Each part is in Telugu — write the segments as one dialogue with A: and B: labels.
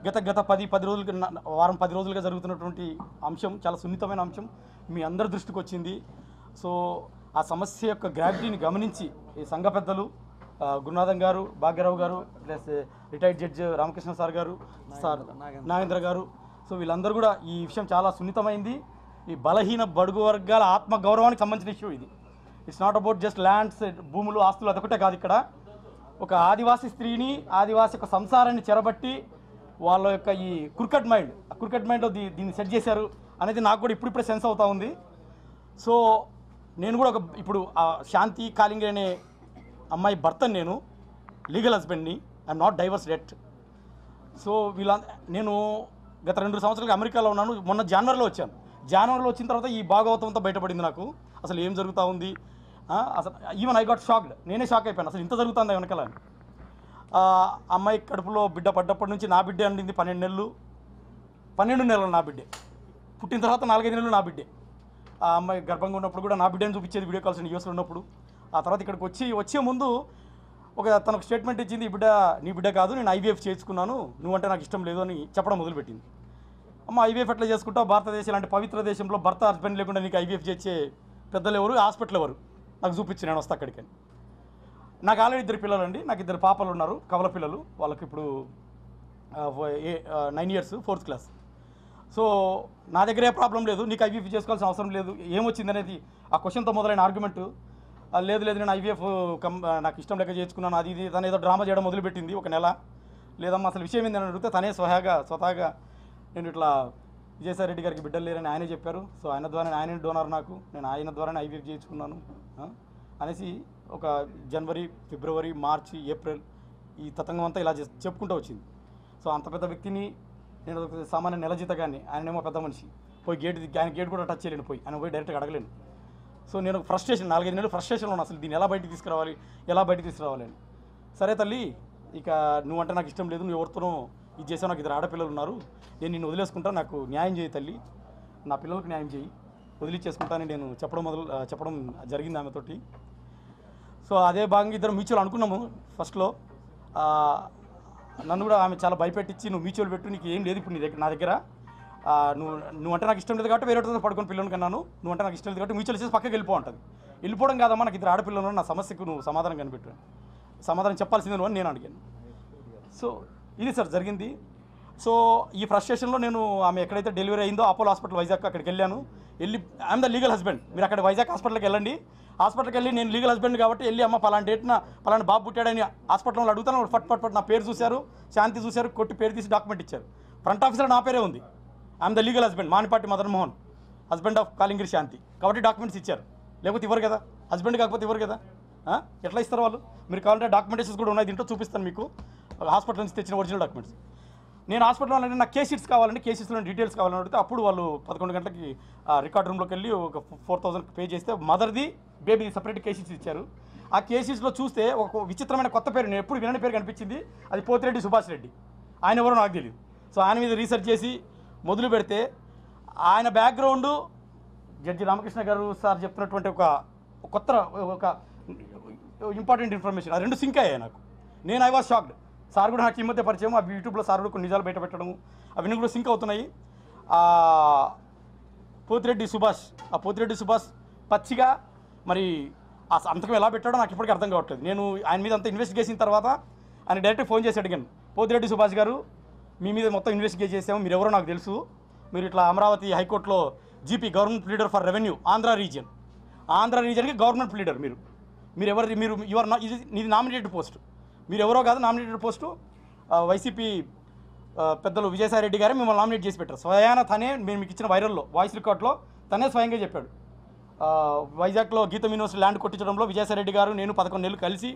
A: గత గత పది పది రోజులుగా న- వారం పది రోజులుగా జరుగుతున్నటువంటి అంశం చాలా సున్నితమైన అంశం మీ అందరి దృష్టికి వచ్చింది సో ఆ సమస్య యొక్క గ్రావిటీని గమనించి ఈ సంఘ పెద్దలు ఆ, Gurunatham garu Bhagyarao garu plus retired judge Ramakrishna sir garu sir Nagendra garu so వీళ్ళందరూ కూడా ఈ విషయం చాలా సున్నితమైంది ఈ బలహీన బడుగు వర్గాల ఆత్మ గౌరవానికి సంబంధించిన ఇష్యూ ఇది it's not about just lands భూములు ఆస్తులు అదొకటే కాదు ఇక్కడ ఒక ఆదివాసీ స్త్రీని ఆదివాసీ యొక్క సంసారాన్ని చెరబట్టి వాళ్ళ యొక్క ఈ క్రికెట్ మైండ్ ఆ క్రికెట్ మైండ్లో దీ దీన్ని సెట్ చేశారు అనేది నాకు కూడా ఇప్పుడిప్పుడే సెన్స్ అవుతా ఉంది సో నేను కూడా ఒక ఇప్పుడు ఆ శాంతి కాలింగి అనే అమ్మాయి భర్తని నేను లీగల్ హస్బెండ్ని I'm not divorced so వీళ్ళ నేను గత రెండు సంవత్సరాలుగా అమెరికాలో ఉన్నాను మొన్న జనవరిలో వచ్చాను జనవరిలో వచ్చిన తర్వాత ఈ భాగవతంతో బయటపడింది నాకు అసలు ఏం జరుగుతూ ఉంది ఆ, అసలు ఈవెన్ ఐ గాట్ షాక్డ్ నేనే షాక్ అయిపోయాను అసలు ఇంత జరుగుతుంది వెనకాల అని. ఆ అమ్మాయి కడుపులో బిడ్డ పడ్డప్పటి నుంచి నా బిడ్డే అండింది పన్నెండు నెలలు పన్నెండు నెలలు నా బిడ్డే పుట్టిన తర్వాత నాలుగైదు నెలలు నా బిడ్డే ఆ అమ్మాయి గర్భంగా ఉన్నప్పుడు కూడా నా బిడ్డని చూపించేది వీడియో కాల్స్ యూఎస్లో ఉన్నప్పుడు ఆ తర్వాత ఇక్కడికి వచ్చి వచ్చే ముందు ఒక తనకు స్టేట్మెంట్ ఇచ్చింది ఈ బిడ్డ నీ బిడ్డ కాదు నేను ఐవీఎఫ్ చేసుకున్నాను నువ్వంటే నాకు ఇష్టం లేదు అని చెప్పడం మొదలుపెట్టింది అమ్మ ఐవీఎఫ్ ఎట్లా చేసుకుంటావు భారతదేశం లాంటి పవిత్ర దేశంలో భర్త హస్బెండ్ లేకుండా నీకు ఐవీఎఫ్ చేసే పెద్దలు ఎవరు హాస్పిటల్ ఎవరు నాకు చూపించి నేను వస్తా అక్కడికి అని నాకు ఆల్రెడీ ఇద్దరు పిల్లలు అండి నాకు ఇద్దరు పాపలు ఉన్నారు కవల పిల్లలు వాళ్ళకి ఇప్పుడు nine years fourth class so నా దగ్గర ఏ ప్రాబ్లం లేదు నీకు ఐవీఎఫ్ చేసుకోవాల్సిన అవసరం లేదు ఏమొచ్చింది అనేది ఆ క్వశ్చన్తో మొదలైన ఆర్గ్యుమెంట్ లేదు లేదు నేను ఐవీఎఫ్ కం నాకు ఇష్టం లెక్క చేసుకున్నాను అది ఇది తను ఏదో డ్రామా చేయడం మొదలుపెట్టింది ఒక నెల లేదమ్మా అసలు విషయం ఏందని అడిగితే తనే స్వహాగా స్వతహాగా నేను ఇట్లా విజయసాయి రెడ్డి గారికి బిడ్డలు లేరని ఆయనే చెప్పారు సో ఆయన ద్వారా ఆయన డోనర్ నాకు నేను ఆయన ద్వారానే ఐవీఎఫ్ చేయించుకున్నాను ఆ? అనేసి ఒక జనవరి ఫిబ్రవరి మార్చి ఏప్రిల్ ఈ తతంగం అంతా ఇలా చేస్- చెప్పుకుంటూ వచ్చింది సో అంత పెద్ద వ్యక్తిని నేను ఒక సామాన్య నెల జీతగాన్ని ఆయనేమో పెద్ద మనిషి పోయి గేట్ ది- ఆయన గేట్ కూడా టచ్ చేయలేను పోయి ఆయన పోయి డైరెక్ట్గా అడగలేను సో నేను ఫ్రస్ట్రేషన్ నాలుగైదు నెలలు ఫ్రస్ట్రేషన్లో ఉన్నాను అసలు దీన్ని ఎలా బయటికి తీసుకురావాలి ఎలా బయటికి తీసుకురావాలి అని సరే తల్లి ఇక నువ్వంటే నాకు ఇష్టం లేదు నువ్వు ఎవరితోనో ఇది చేసావు నాకు ఇద్దరు ఆడపిల్లలు ఉన్నారు నేను నిన్ను వదిలేసుకుంటా నాకు న్యాయం చేయి తల్లి నా పిల్లలకు న్యాయం చేయి వదిలిచ్చేసుకుంటానని నేను చెప్పడం మొదలు ఆ, చెప్పడం జరిగింది ఆమెతోటి సో అదే భాగంగా ఇద్దరు మ్యూచువల్ అనుకున్నాము ఫస్ట్లో ఆ, నన్ను కూడా ఆమె చాలా భయపెట్టించి నువ్వు మ్యూచువల్ పెట్టు నీకు ఏం లేదు ఇప్పుడు నీ దగ్గర నా దగ్గర ఆ, నువ్వు నువ్వంటే నాకు ఇష్టం లేదు కాబట్టి వేరే వాళ్ళతో పడుకొని పిల్లలు కన్నాను నువ్వంటే నాకు ఇష్టం లేదు కాబట్టి మ్యూచువల్ చేసి పక్కకి వెళ్ళిపో అంటది వెళ్ళిపోవడం కాదమ్మా నాకు ఇద్దరు ఆడపిల్లలు ఉన్నారు, నా సమస్యకు నువ్వు సమాధానం కనిపెట్టు సమాధానం చెప్పాల్సిందే నువ్వు అని నేను అడిగాను సో ఇది సార్ జరిగింది సో ఈ ఫ్రస్ట్రేషన్లో నేను ఆమె ఎక్కడైతే డెలివరీ అయిందో అపోలో హాస్పిటల్ వైజాగ్ అక్కడికి వెళ్ళాను వెళ్ళి ఐఎమ్ ద లీగల్ హస్బెండ్ మీరు అక్కడ వైజాగ్ హాస్పిటల్కి వెళ్ళండి హాస్పిటల్కి వెళ్ళి నేను లీగల్ హస్బెండ్ కాబట్టి వెళ్ళి అమ్మ పలానా డేట్న పలానా బాబు పుట్టాడని హాస్పిటల్లో వాళ్ళు అడుగుతాను వాళ్ళు ఫట్ ఫట్ ఫట్ నా పేరు చూశారు శాంతి చూశారు కొట్టి పేరు తీసి డాక్యుమెంట్ ఇచ్చారు ఫ్రంట్ ఆఫీసర్ నా పేరే ఉంది I'm the legal husband Manipati Madan Mohan husband of Kalingiri Shanti కాబట్టి డాక్యుమెంట్స్ ఇచ్చారు లేకపోతే ఇవ్వరు కదా హస్బెండ్ కాకపోతే ఇవ్వరు కదా ఆ? ఎట్లా ఇస్తారు వాళ్ళు మీరు కావాలంటే డాక్యుమెంటేషన్స్ కూడా ఉన్నాయి దీంట్లో చూపిస్తాను మీకు హాస్పిటల్ నుంచి తెచ్చిన ఒరిజినల్ డాక్యుమెంట్స్ నేను హాస్పిటల్లో అంటే నాకు కేసీట్స్ కావాలంటే కేసీస్లో డీటెయిల్స్ కావాలని అడిగితే అప్పుడు వాళ్ళు పదకొండు గంటలకి రికార్డ్ రూమ్లోకి వెళ్ళి ఒక ఫోర్ థౌసండ్ పే చేస్తే మదర్ది బేబీ సపరేట్ కేసీస్ ఇచ్చారు ఆ కేసీస్లో చూస్తే ఒక విచిత్రమైన కొత్త పేరు నేను ఎప్పుడు వినని పేరు కనిపించింది అది పోతిరెడ్డి సుభాష్ రెడ్డి ఆయన ఎవరో నాకు తెలియదు సో ఆయన మీద రీసెర్చ్ చేసి మొదలు పెడితే ఆయన బ్యాక్గ్రౌండ్ జడ్జి రామకృష్ణ గారు సార్ చెప్తున్నటువంటి ఒక ఒక కొత్త ఒక ఇంపార్టెంట్ ఇన్ఫర్మేషన్ ఆ రెండు సింక్ అయ్యాయి నాకు నేను ఐ వాజ్ షాక్డ్ సార్ కూడా నాకు ఈ మధ్య పరిచయం అవి యూట్యూబ్లో సార్ కూడా కొన్ని నిజాలు బయట పెట్టడం అవన్నీ కూడా సింక్ అవుతున్నాయి ఆ, పోతిరెడ్డి సుభాష్ ఆ పోతిరెడ్డి సుభాష్ పచ్చిగా మరి ఆ సంతకం ఎలా పెట్టాడో నాకు ఇప్పటికీ అర్థం కావట్లేదు నేను ఆయన మీద అంత ఇన్వెస్టిగేషన్ తర్వాత ఆయన డైరెక్ట్ ఫోన్ చేసి అడిగాను పోతిరెడ్డి సుభాష్ గారు మీ మీద మొత్తం ఇన్వెస్టిగేట్ చేసాము మీరు ఎవరో నాకు తెలుసు మీరు ఇట్లా అమరావతి హైకోర్టులో GP government leader for revenue Andhra region Andhra రీజియన్కి గవర్నమెంట్ లీడర్ మీరు మీరు ఎవరు మీరు యువర్ ఇది ఇది నామినేటెడ్ పోస్ట్ మీరు ఎవరో కాదు నామినేటెడ్ పోస్టు ఆ, వైసీపీ ఆ, పెద్దలు విజయసాయి రెడ్డి గారే మిమ్మల్ని నామినేట్ చేసి పెట్టారు స్వయాన తనే మేము మీకు ఇచ్చిన వైరల్లో వాయిస్ రికార్డ్లో తనే స్వయంగా చెప్పాడు ఆ, వైజాగ్లో గీతం యూనివర్సిటీ ల్యాండ్ కొట్టించడంలో విజయసాయి రెడ్డి గారు నేను పదకొండు నెలలు కలిసి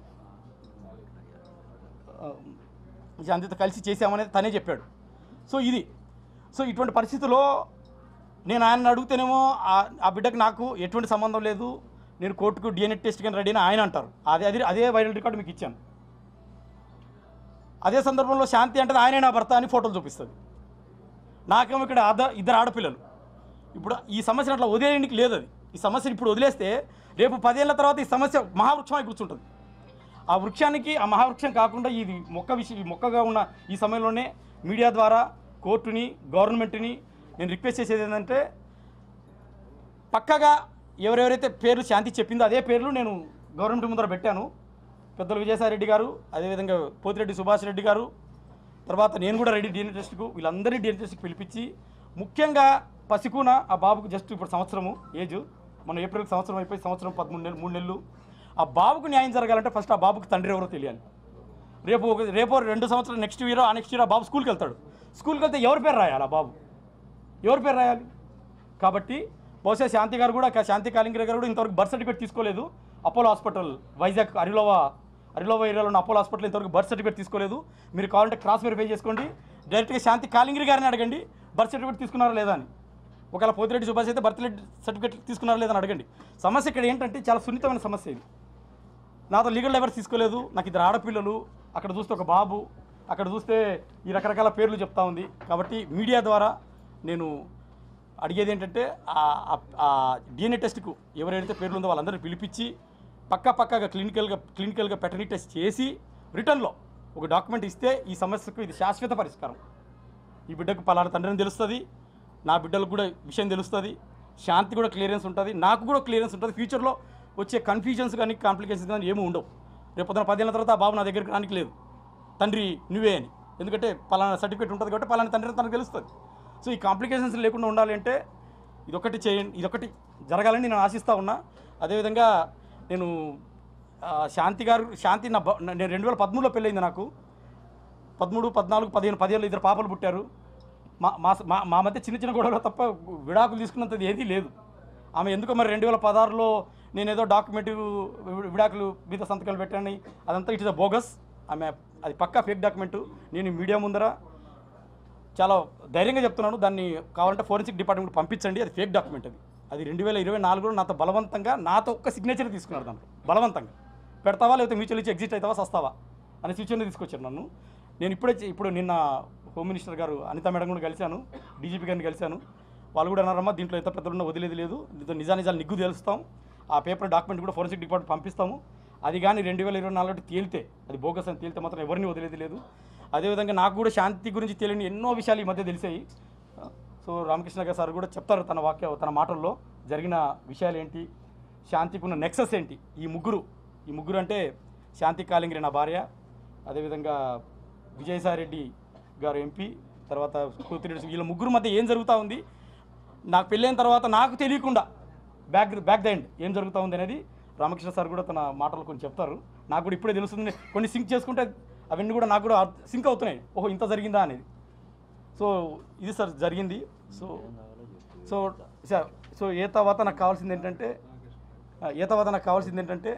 A: శాంతితో కలిసి చేసామనేది తనే చెప్పాడు సో ఇది సో ఇటువంటి పరిస్థితుల్లో నేను ఆయన అడిగితేనేమో ఆ- ఆ బిడ్డకు నాకు ఎటువంటి సంబంధం లేదు నేను కోర్టుకు డిఎన్ఏ టెస్ట్ కానీ రెడీ అని ఆయన అంటారు అదే అది అదే వైరల్ రికార్డు మీకు ఇచ్చాను అదే సందర్భంలో శాంతి అంటే ఆయనే నా భర్త అని ఫోటోలు చూపిస్తుంది నాకేమో ఇక్కడ అద ఇద్దరు ఆడపిల్లలు ఇప్పుడు ఈ సమస్యను అట్లా వదిలేయడానికి లేదు అది ఈ సమస్యను ఇప్పుడు వదిలేస్తే రేపు పదేళ్ల తర్వాత ఈ సమస్య మహావృక్షమై కూర్చుంటుంది ఆ వృక్షానికి ఆ మహావృక్షం కాకుండా ఇది మొక్క విషయం మొక్కగా ఉన్న ఈ సమయంలోనే మీడియా ద్వారా కోర్టుని గవర్నమెంట్ని నేను రిక్వెస్ట్ చేసేది ఏంటంటే పక్కగా ఎవరెవరైతే పేర్లు శాంతి చెప్పిందో అదే పేర్లు నేను గవర్నమెంట్ ముందర పెట్టాను పెద్దలు విజయసాయిరెడ్డి గారు అదేవిధంగా పోతిరెడ్డి సుభాష్ రెడ్డి గారు తర్వాత నేను కూడా రెడీ డిఎన్ఏ టెస్ట్కు వీళ్ళందరినీ డిఎన్ఏ టెస్ట్కి పిలిపించి ముఖ్యంగా పసికూన ఆ బాబుకు జస్ట్ ఇప్పుడు సంవత్సరము ఏజ్ మన ఏప్రిల్ సంవత్సరం అయిపోయి సంవత్సరం పదమూడు నెలలు మూడు నెలలు ఆ బాబుకు న్యాయం జరగాలంటే ఫస్ట్ ఆ బాబుకు తండ్రి ఎవరో తెలియాలి రేపు ఒక రేపు రెండు సంవత్సరాలు నెక్స్ట్ ఇయర్ ఆ నెక్స్ట్ ఇయర్ ఆ బాబు స్కూల్కి వెళ్తాడు స్కూల్కి వెళ్తే ఎవరి పేరు రాయాలి ఆ బాబు ఎవరి పేరు రాయాలి కాబట్టి బహుశా శాంతి గారు కూడా కా- శాంతి కాలింగర్ గారు కూడా ఇంతవరకు బర్త్ సర్టిఫికేట్ తీసుకోలేదు అపోలో హాస్పిటల్ వైజాగ్ అరిలోవా అరిలోవా ఏరియాలో ఉన్న అపోలో హాస్పిటల్ ఇంతవరకు బర్త్ సర్టిఫికేట్ తీసుకోలేదు మీరు కావాలంటే క్రాస్ వెరిఫై చేసుకోండి డైరెక్ట్గా శాంతి కాలింగరి గారిని అడగండి బర్త్ సర్టిఫికేట్ తీసుకున్నారా లేదా అని ఒకవేళ పోతిరెడ్డి సుభాష్ అయితే బర్త్ సర్టిఫికేట్ తీసుకున్నారా లేదా అని అడగండి సమస్య ఇక్కడ ఏంటంటే చాలా సున్నితమైన సమస్య ఇది నాతో లీగల్ లెవర్ తీసుకోలేదు నాకు ఇద్దరు ఆడపిల్లలు అక్కడ చూస్తే ఒక బాబు అక్కడ చూస్తే ఈ రకరకాల పేర్లు చెప్తా ఉంది కాబట్టి మీడియా ద్వారా నేను అడిగేది ఏంటంటే ఆ డిఎన్ఏ టెస్ట్కు ఎవరైతే పేర్లు ఉందో వాళ్ళందరినీ పిలిపించి పక్క పక్కగా క్లినికల్గా క్లినికల్గా పెటర్నీ టెస్ట్ చేసి రిటర్న్లో ఒక డాక్యుమెంట్ ఇస్తే ఈ సమస్యకు ఇది శాశ్వత పరిష్కారం ఈ బిడ్డకు పలానా తండ్రిని తెలుస్తుంది నా బిడ్డలకు కూడా విషయం తెలుస్తుంది శాంతి కూడా క్లియరెన్స్ ఉంటుంది నాకు కూడా క్లియరెన్స్ ఉంటుంది ఫ్యూచర్లో వచ్చే కన్ఫ్యూజన్స్ కానీ కాంప్లికేషన్స్ కానీ ఏమీ ఉండవు రేపు పొద్దున పదేళ్ళ తర్వాత ఆ బాబు నా దగ్గరికి రానికి లేదు తండ్రి నువ్వే అని ఎందుకంటే పలానా సర్టిఫికేట్ ఉంటుంది కాబట్టి పలానా తండ్రి తనకు తెలుస్తుంది సో ఈ కాంప్లికేషన్స్ లేకుండా ఉండాలి అంటే ఇదొకటి చేయండి ఇదొకటి జరగాలని నేను ఆశిస్తూ ఉన్నా అదేవిధంగా నేను ఆ, శాంతి గారు శాంతి నా బ- నేను రెండు వేల పదమూడులో పెళ్ళయింది నాకు పదమూడు పద్నాలుగు పదిహేను పదిహేను ఇద్దరు పాపలు పుట్టారు మా మా మా- మా మధ్య చిన్న చిన్న గొడవలు తప్ప విడాకులు తీసుకున్నంతది ఏదీ లేదు ఆమె ఎందుకో మరి రెండు వేల పదహారులో నేను ఏదో డాక్యుమెంట్ విడాకులు మీద సంతకాలు పెట్టాను అదంతా ఇట్ ఇస్ అ బోగస్ ఆమె అది పక్కా ఫేక్ డాక్యుమెంట్ నేను ఈ మీడియా ముందర చాలా ధైర్యంగా చెప్తున్నాను దాన్ని కావాలంటే ఫోరెన్సిక్ డిపార్ట్మెంట్ పంపించండి అది ఫేక్ డాక్యుమెంట్ అది అది రెండు వేల ఇరవై నాలుగులో నాతో బలవంతంగా నాతో ఒక్క సిగ్నేచర్ తీసుకున్నారు దాంట్లో బలవంతంగా పెడతావా లేకపోతే మ్యూచువల్ ఇచ్చి ఎగ్జిట్ అవుతావా సస్తావా అనే సిచ్యువేషన్ తీసుకొచ్చారు నన్ను నేను ఇప్పుడే చే- ఇప్పుడు నిన్న హోమ్ మినిస్టర్ గారు అనిత మేడం కూడా కలిశాను డీజీపీ గారిని కలిశాను వాళ్ళు కూడా అన్నారమ్మా దీంట్లో ఎంత పెద్దలున్నా వదిలేదు లేదు దీంతో నిజా నిజాలు నిగ్గు తెలుస్తాం ఆ పేపర్ డాక్యుమెంట్ కూడా ఫోరెన్సిక్ డిపార్ట్మెంట్ పంపిస్తాము అది కానీ రెండు వేల ఇరవై నాలుగు తేలితే అది బోగస్ అని తేలితే మాత్రం ఎవరిని వదిలేదు లేదు అదేవిధంగా నాకు కూడా శాంతి గురించి తెలియని ఎన్నో విషయాలు ఈ మధ్య తెలిసాయి సో రామకృష్ణ గారు సార్ కూడా చెప్తారు తన వాక్య తన మాటల్లో జరిగిన విషయాలు ఏంటి శాంతికి ఉన్న నెక్సెస్ ఏంటి ఈ ముగ్గురు ఈ ముగ్గురు అంటే శాంతి కాలింగిరి నా భార్య అదేవిధంగా విజయసాయిరెడ్డి గారు ఎంపీ తర్వాత కూతురెడ్డి వీళ్ళ ముగ్గురు మధ్య ఏం జరుగుతూ ఉంది నాకు పెళ్ళైన తర్వాత నాకు తెలియకుండా బ్యాక్ బ్యాక్ ద ఎండ్ ఏం జరుగుతూ ఉంది అనేది రామకృష్ణ సార్ కూడా తన మాటలు కొన్ని చెప్తారు నాకు కూడా ఇప్పుడే తెలుస్తుంది కొన్ని సింక్ చేసుకుంటే అవన్నీ కూడా నాకు కూడా సింక్ అవుతున్నాయి ఓహో ఇంత జరిగిందా అనేది సో ఇది సార్ జరిగింది సో సో సార్ సో ఏ తర్వాత నాకు కావాల్సింది ఏంటంటే ఆ, ఏ తర్వాత నాకు కావాల్సింది ఏంటంటే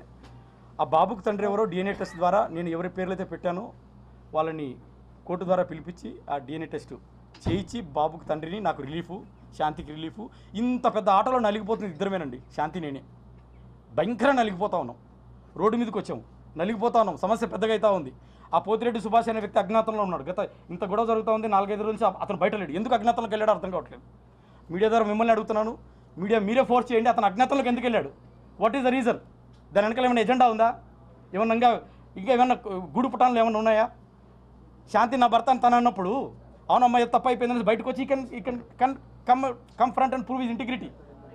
A: ఆ బాబుకు తండ్రి ఎవరో డిఎన్ఏ టెస్ట్ ద్వారా నేను ఎవరి పేర్లు అయితే పెట్టానో వాళ్ళని కోర్టు ద్వారా పిలిపించి ఆ డిఎన్ఏ టెస్ట్ చేయించి బాబుకు తండ్రిని నాకు రిలీఫు శాంతికి రిలీఫు ఇంత పెద్ద ఆటలో నలిగిపోతుంది ఇద్దరమేనండి శాంతి నేనే భయంకరంగా నలిగిపోతా ఉన్నాం రోడ్డు మీదకి వచ్చాము నలిగిపోతా ఉన్నాం సమస్య పెద్దగా అవుతా ఉంది ఆ పోతిరెడ్డి సుభాష్ అనే వ్యక్తి అజ్ఞాతంలో ఉన్నాడు గత ఇంత గొడవ జరుగుతూ ఉంది నాలుగైదు రోజుల నుంచి అతను బయట లేడు ఎందుకు అజ్ఞాతంలోకి వెళ్ళాడో అర్థం కావట్లేదు మీడియా ద్వారా మిమ్మల్ని అడుగుతున్నాను మీడియా మీరే ఫోర్స్ చేయండి అతను అజ్ఞాతంలోకి ఎందుకు వెళ్ళాడు వాట్ ఈస్ ద రీజన్ దాని వెనకాల ఏమైనా ఎజెండా ఉందా ఏమన్నా ఇంకా ఇంకా ఏమైనా గూడు పుటాన్లు ఏమైనా ఉన్నాయా శాంతి నా భర్త అని తను అన్నప్పుడు అవునమ్మా ఇది తప్పు అయిపోయిందని బయటకు వచ్చి ఈ can he can can come come front and prove his integrity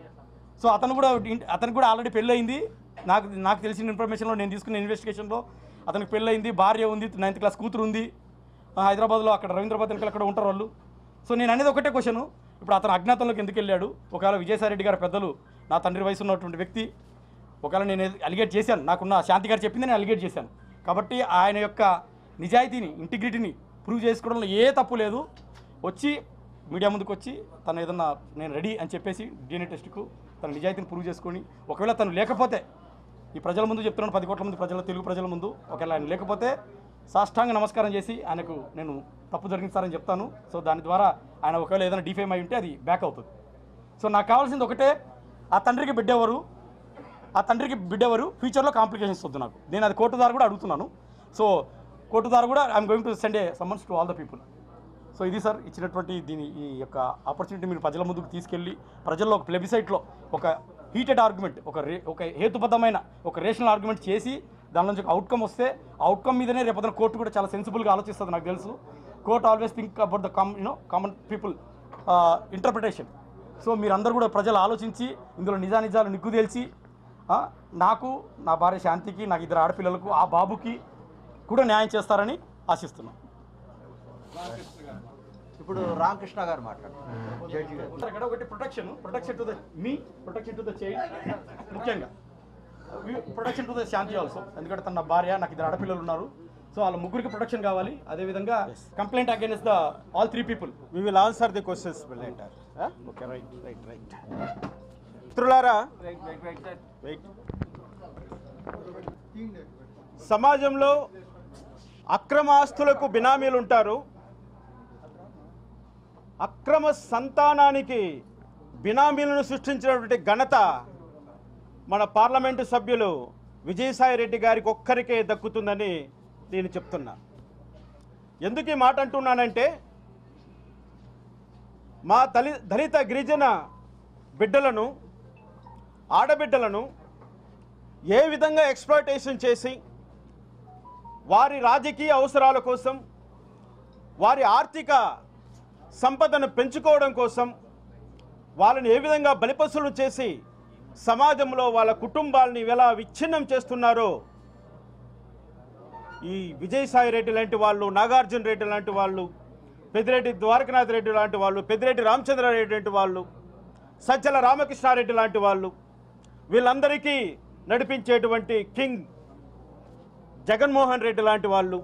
A: so అతను కూడా ఇన్- అతనికి కూడా ఆల్రెడీ పెళ్ళయింది నాకు నాకు తెలిసిన ఇన్ఫర్మేషన్లో నేను తీసుకున్న ఇన్వెస్టిగేషన్లో అతనికి పెళ్ళయింది భార్య ఉంది నైన్త్ క్లాస్ కూతురు ఉంది ఆ, హైదరాబాద్లో అక్కడ రవీంద్రబాద్ వెనకాల అక్కడ ఉంటారు వాళ్ళు సో నేను అనేది ఒకటే క్వశ్చన్ ఇప్పుడు అతను అజ్ఞాతంలోకి ఎందుకు వెళ్ళాడు ఒకవేళ విజయసాయిరెడ్డి గారి పెద్దలు నా తండ్రి వయసు ఉన్నటువంటి వ్యక్తి ఒకవేళ నేను అలిగేట్ చేశాను నాకున్న శాంతి గారు చెప్పింది నేను అలిగేట్ చేశాను కాబట్టి ఆయన యొక్క నిజాయితీని ఇంటిగ్రిటీని ప్రూవ్ చేసుకోవడంలో ఏ తప్పు లేదు వచ్చి మీడియా ముందుకు వచ్చి తను ఏదన్నా నేను రెడీ అని చెప్పేసి డిఎన్ఏ టెస్ట్కు తన నిజాయితీని ప్రూవ్ చేసుకొని ఒకవేళ తను లేకపోతే ఈ ప్రజల ముందు చెప్తున్నాను పది కోట్ల మంది ప్రజల తెలుగు ప్రజల ముందు ఒకవేళ ఆయన లేకపోతే సాష్టాంగ నమస్కారం చేసి ఆయనకు నేను తప్పు జరిగించారని చెప్తాను సో దాని ద్వారా ఆయన ఒకవేళ ఏదైనా డిఫేమ్ అయి ఉంటే అది బ్యాక్ అవుతుంది సో నాకు కావాల్సింది ఒకటే ఆ తండ్రికి బిడ్డ ఎవరు ఆ తండ్రికి బిడ్డ ఎవరు ఫ్యూచర్లో కాంప్లికేషన్స్ వద్దు నాకు నేను అది కోర్టు ద్వారా కూడా అడుగుతున్నాను సో కోర్టు ద్వారా కూడా I'm going to send a summons to all the people so ఇది సార్ ఇచ్చినటువంటి దీని ఈ యొక్క ఆపర్చునిటీ మీరు ప్రజల ముందుకు తీసుకెళ్ళి ప్రజల్లో ఒక ప్లెబిసైట్లో ఒక హీటెడ్ ఆర్గ్యుమెంట్ ఒక రే ఒక హేతుబద్ధమైన ఒక రేషనల్ ఆర్గ్యుమెంట్ చేసి దాని నుంచి ఒక అవుట్కమ్ వస్తే అవుట్కమ్ మీదనే రేపొద్దున కోర్టు కూడా చాలా సెన్సిబుల్గా ఆలోచిస్తుంది నాకు తెలుసు court always think about the common you know common people interpretation so మీరందరూ కూడా ప్రజలు ఆలోచించి ఇందులో నిజానిజాలు నిగ్గు తేల్చి ఆ, నాకు నా భార్య శాంతికి నాకు ఇద్దరు ఆడపిల్లలకు ఆ బాబుకి కూడా న్యాయం చేస్తారని ఆశిస్తున్నాం
B: ఇప్పుడు రామకృష్ణ గారు మాట్లాడుతున్నారు జడ్జి గారు
A: ఇక్కడ ఒకటి protection protection to the me protection to the child ముఖ్యంగా protection to the Shanti also ఎందుకంటే తన భార్య నాకు ఇద్దరు ఆడపిల్లలు ఉన్నారు సో వాళ్ళ ముగ్గురికి ప్రొటెక్షన్ కావాలి అదేవిధంగా complaint against the all three people
C: We will answer the questions later. Huh? Okay, right, right, right. మిత్రులారా వెయిట్ సమాజంలో అక్రమ ఆస్తులకు బినామీలు ఉంటారు అక్రమ సంతానానికి బినామీలను సృష్టించినటువంటి ఘనత మన పార్లమెంటు సభ్యులు విజయసాయి రెడ్డి గారికి ఒక్కరికే దక్కుతుందని నేను చెప్తున్నా ఎందుకు ఈ మాట అంటున్నానంటే మా దళి దళిత గిరిజన బిడ్డలను ఆడబిడ్డలను ఏ విధంగా ఎక్స్ప్లాయిటేషన్ చేసి వారి రాజకీయ అవసరాల కోసం వారి ఆర్థిక సంపదను పెంచుకోవడం కోసం వాళ్ళని ఏ విధంగా బలిపసులు చేసి సమాజంలో వాళ్ళ కుటుంబాలని ఎలా విచ్ఛిన్నం చేస్తున్నారో ఈ విజయసాయి రెడ్డి లాంటి వాళ్ళు నాగార్జున రెడ్డి లాంటి వాళ్ళు పెద్దిరెడ్డి ద్వారకనాథ్ రెడ్డి లాంటి వాళ్ళు పెద్దిరెడ్డి రామచంద్రారెడ్డి లాంటి వాళ్ళు సజ్జల రామకృష్ణారెడ్డి లాంటి వాళ్ళు వీళ్ళందరికీ నడిపించేటువంటి కింగ్ జగన్మోహన్ రెడ్డి లాంటి వాళ్ళు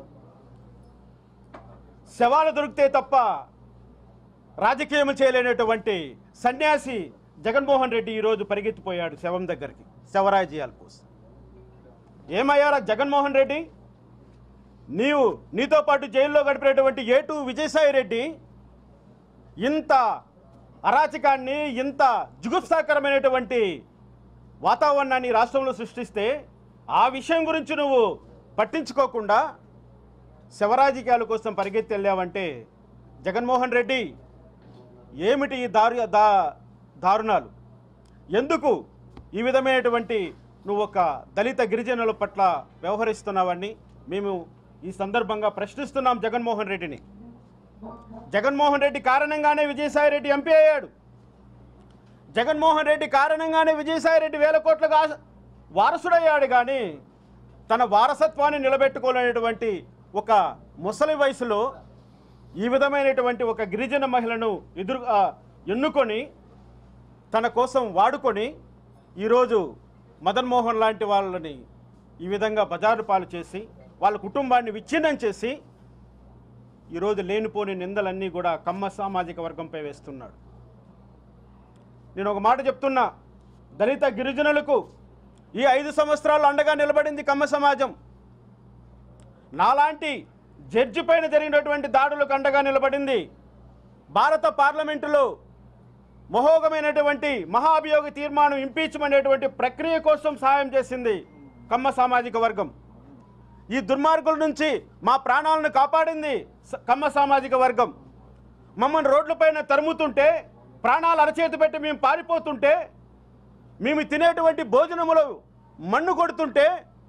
C: శవాలు దొరికితే తప్ప రాజకీయం చేయలేనటువంటి సన్యాసి జగన్మోహన్ రెడ్డి ఈరోజు పరిగెత్తిపోయాడు శవం దగ్గరికి శవరాజీయాల కోసం ఏమయ్యారా జగన్మోహన్ రెడ్డి నీవు నీతో పాటు జైల్లో గడిపినటువంటి ఏటు విజయసాయి రెడ్డి ఇంత అరాచకాన్ని ఇంత జుగుప్సాకరమైనటువంటి వాతావరణాన్ని రాష్ట్రంలో సృష్టిస్తే ఆ విషయం గురించి నువ్వు పట్టించుకోకుండా శవరాజకీయాల కోసం పరిగెత్తి వెళ్ళావంటే జగన్మోహన్ రెడ్డి ఏమిటి ఈ దారు దా దారుణాలు ఎందుకు ఈ విధమైనటువంటి నువ్వు ఒక దళిత గిరిజనుల పట్ల వ్యవహరిస్తున్నావని మేము ఈ సందర్భంగా ప్రశ్నిస్తున్నాం జగన్మోహన్ రెడ్డిని జగన్మోహన్ రెడ్డి కారణంగానే విజయసాయి రెడ్డి ఎంపీ అయ్యాడు జగన్మోహన్ రెడ్డి కారణంగానే విజయసాయి రెడ్డి వేల కోట్లకు ఆశ- వారసుడయ్యాడు కానీ తన వారసత్వాన్ని నిలబెట్టుకోలేనటువంటి ఒక ముసలి వయసులో ఈ విధమైనటువంటి ఒక గిరిజన మహిళను ఎదురు ఆ, ఎన్నుకొని తన కోసం వాడుకొని ఈరోజు మదన్ మోహన్ లాంటి వాళ్ళని ఈ విధంగా బజారు పాలు చేసి వాళ్ళ కుటుంబాన్ని విచ్ఛిన్నం చేసి ఈరోజు లేనిపోని నిందలన్నీ కూడా కమ్మ సామాజిక వర్గంపై వేస్తున్నాడు నేను ఒక మాట చెప్తున్నా దళిత గిరిజనులకు ఈ ఐదు సంవత్సరాలు అండగా నిలబడింది కమ్మ సమాజం నాలాంటి జడ్జి పైన జరిగినటువంటి దాడులకు అండగా నిలబడింది భారత పార్లమెంటులో మహోగమైనటువంటి మహాభియోగ తీర్మానం ఇంపీచ్మెంట్ అనేటువంటి ప్రక్రియ కోసం సహాయం చేసింది కమ్మ సామాజిక వర్గం ఈ దుర్మార్గుల నుంచి మా ప్రాణాలను కాపాడింది స- కమ్మ సామాజిక వర్గం మమ్మల్ని రోడ్లపైన తరుముతుంటే ప్రాణాలు అరచేతి పెట్టి మేము పారిపోతుంటే మేము తినేటువంటి భోజనములో మన్ను కొడుతుంటే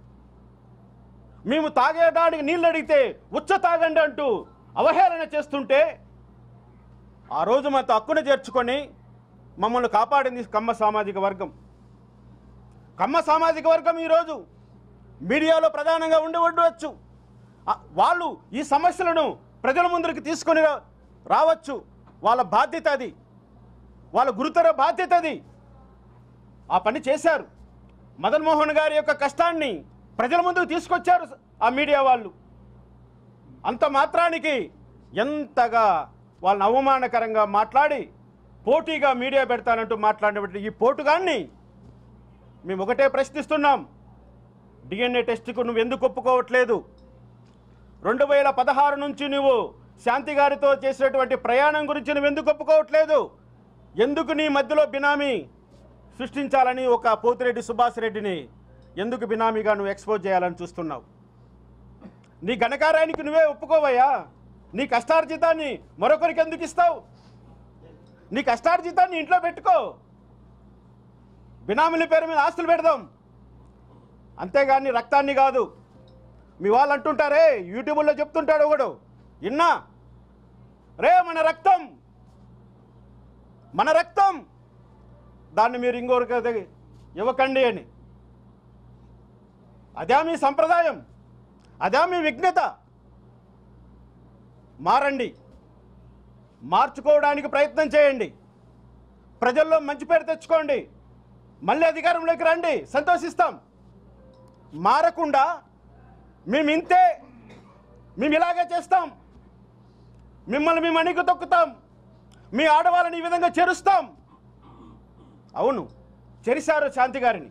C: మేము తాగేయడానికి నీళ్ళు అడిగితే ఉచ్చ తాగండి అంటూ అవహేళన చేస్తుంటే ఆ రోజు మాతో హక్కును చేర్చుకొని మమ్మల్ని కాపాడింది కమ్మ సామాజిక వర్గం కమ్మ సామాజిక వర్గం ఈరోజు మీడియాలో ప్రధానంగా ఉండి ఉండవచ్చు ఆ, వాళ్ళు ఈ సమస్యలను ప్రజల ముందరికి తీసుకొని రా- రావచ్చు వాళ్ళ బాధ్యత అది వాళ్ళ గురుతర బాధ్యత అది ఆ పని చేశారు మదన్ మోహన్ గారి యొక్క కష్టాన్ని ప్రజల ముందుకు తీసుకొచ్చారు ఆ మీడియా వాళ్ళు అంత మాత్రానికి ఎంతగా వాళ్ళని అవమానకరంగా మాట్లాడి పోటీగా మీడియా పెడతానంటూ మాట్లాడినటువంటి ఈ పోటుగాన్ని మేము ఒకటే ప్రశ్నిస్తున్నాం డిఎన్ఏ టెస్ట్కు నువ్వు ఎందుకు ఒప్పుకోవట్లేదు రెండు వేల పదహారు నుంచి నువ్వు శాంతి గారితో చేసినటువంటి ప్రయాణం గురించి నువ్వు ఎందుకు ఒప్పుకోవట్లేదు ఎందుకు నీ మధ్యలో బినామీ సృష్టించాలని ఒక పోతిరెడ్డి సుభాష్ రెడ్డిని ఎందుకు బినామీగా నువ్వు ఎక్స్పోజ్ చేయాలని చూస్తున్నావు నీ ఘనకార్యానికి నువ్వే ఒప్పుకోవయ్యా నీ కష్టార్జితాన్ని మరొకరికి ఎందుకు ఇస్తావు నీ కష్టార్జితాన్ని ఇంట్లో పెట్టుకో బినామీల పేరు మీద ఆస్తులు పెడదాం అంతేగాని రక్తాన్ని కాదు మీ వాళ్ళు అంటుంటారే యూట్యూబ్లో చెప్తుంటాడు ఒకడు ఇన్నా రే మన రక్తం మన రక్తం దాన్ని మీరు ఇంకొకరికి ఇవ్వకండి అని అదే మీ సంప్రదాయం అదే మీ విఘ్నత మారండి మార్చుకోవడానికి ప్రయత్నం చేయండి ప్రజల్లో మంచి పేరు తెచ్చుకోండి మళ్ళీ అధికారంలోకి రండి సంతోషిస్తాం మారకుండా మేము ఇంతే మేము ఇలాగే చేస్తాం మిమ్మల్ని మేము అణిగి తొక్కుతాం మీ ఆడవాళ్ళని ఈ విధంగా చేరుస్తాం అవును చెరిశారు శాంతి గారిని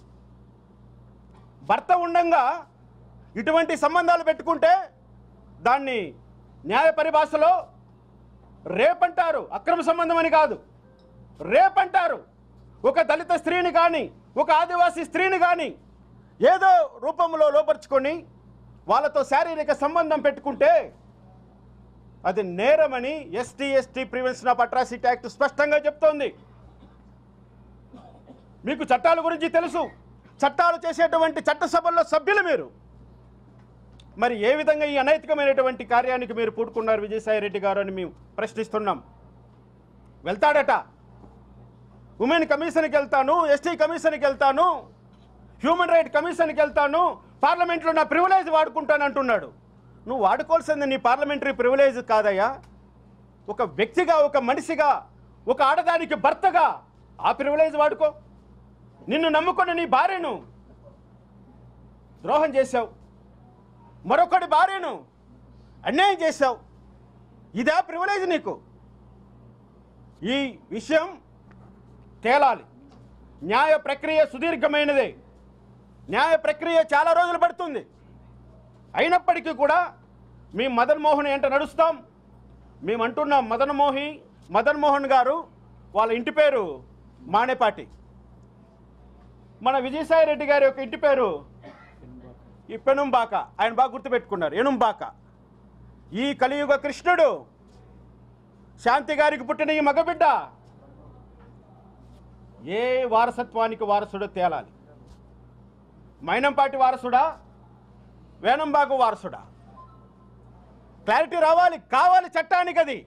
C: భర్త ఉండంగా ఇటువంటి సంబంధాలు పెట్టుకుంటే దాన్ని న్యాయ పరిభాషలో రేపంటారు అక్రమ సంబంధం అని కాదు రేపంటారు ఒక దళిత స్త్రీని కానీ ఒక ఆదివాసీ స్త్రీని కానీ ఏదో రూపంలో లోపరుచుకొని వాళ్ళతో శారీరక సంబంధం పెట్టుకుంటే అది నేరమని ST ST prevention of atrocity act స్పష్టంగా చెప్తోంది మీకు చట్టాల గురించి తెలుసు చట్టాలు చేసేటువంటి చట్టసభల్లో సభ్యులు మీరు మరి ఏ విధంగా ఈ అనైతికమైనటువంటి కార్యానికి మీరు పూడుకున్నారు విజయసాయి రెడ్డి గారు అని మేము ప్రశ్నిస్తున్నాం వెళ్తాడట ఉమెన్ కమిషన్కి వెళ్తాను ఎస్టీ కమిషన్కి వెళ్తాను హ్యూమన్ రైట్ కమిషన్కి వెళ్తాను పార్లమెంట్లో నా ప్రివిలేజ్ వాడుకుంటాను అంటున్నాడు నువ్వు వాడుకోవాల్సింది నీ పార్లమెంటరీ ప్రివిలేజ్ కాదయ్యా ఒక వ్యక్తిగా ఒక మనిషిగా ఒక ఆడదానికి భర్తగా ఆ ప్రివిలేజ్ వాడుకో నిన్ను నమ్ముకున్న నీ భార్యను ద్రోహం చేశావు మరొకటి భార్యను అన్యాయం చేశావు ఇదా ప్రివిలేజ్ నీకు ఈ విషయం తేలాలి న్యాయ ప్రక్రియ సుదీర్ఘమైనదే న్యాయ ప్రక్రియ చాలా రోజులు పడుతుంది అయినప్పటికీ కూడా మీ మదన్ మోహన్ ఎంట నడుస్తాం మేము అంటున్నాం మదన్ మోహి మదన్ మోహన్ గారు వాళ్ళ ఇంటి పేరు మానేపాటి మన విజయసాయి రెడ్డి గారి యొక్క ఇంటి పేరు ఈ పెనుంబాక ఆయన బాగా గుర్తుపెట్టుకున్నారు ఎనుంబాక ఈ కలియుగ కృష్ణుడు శాంతి గారికి పుట్టిన ఈ మగబిడ్డ ఏ వారసత్వానికి వారసుడో తేలాలి మైనంపాటి వారసుడా వేనంబాగు వారసుడా క్లారిటీ రావాలి కావాలి చట్టానికి అది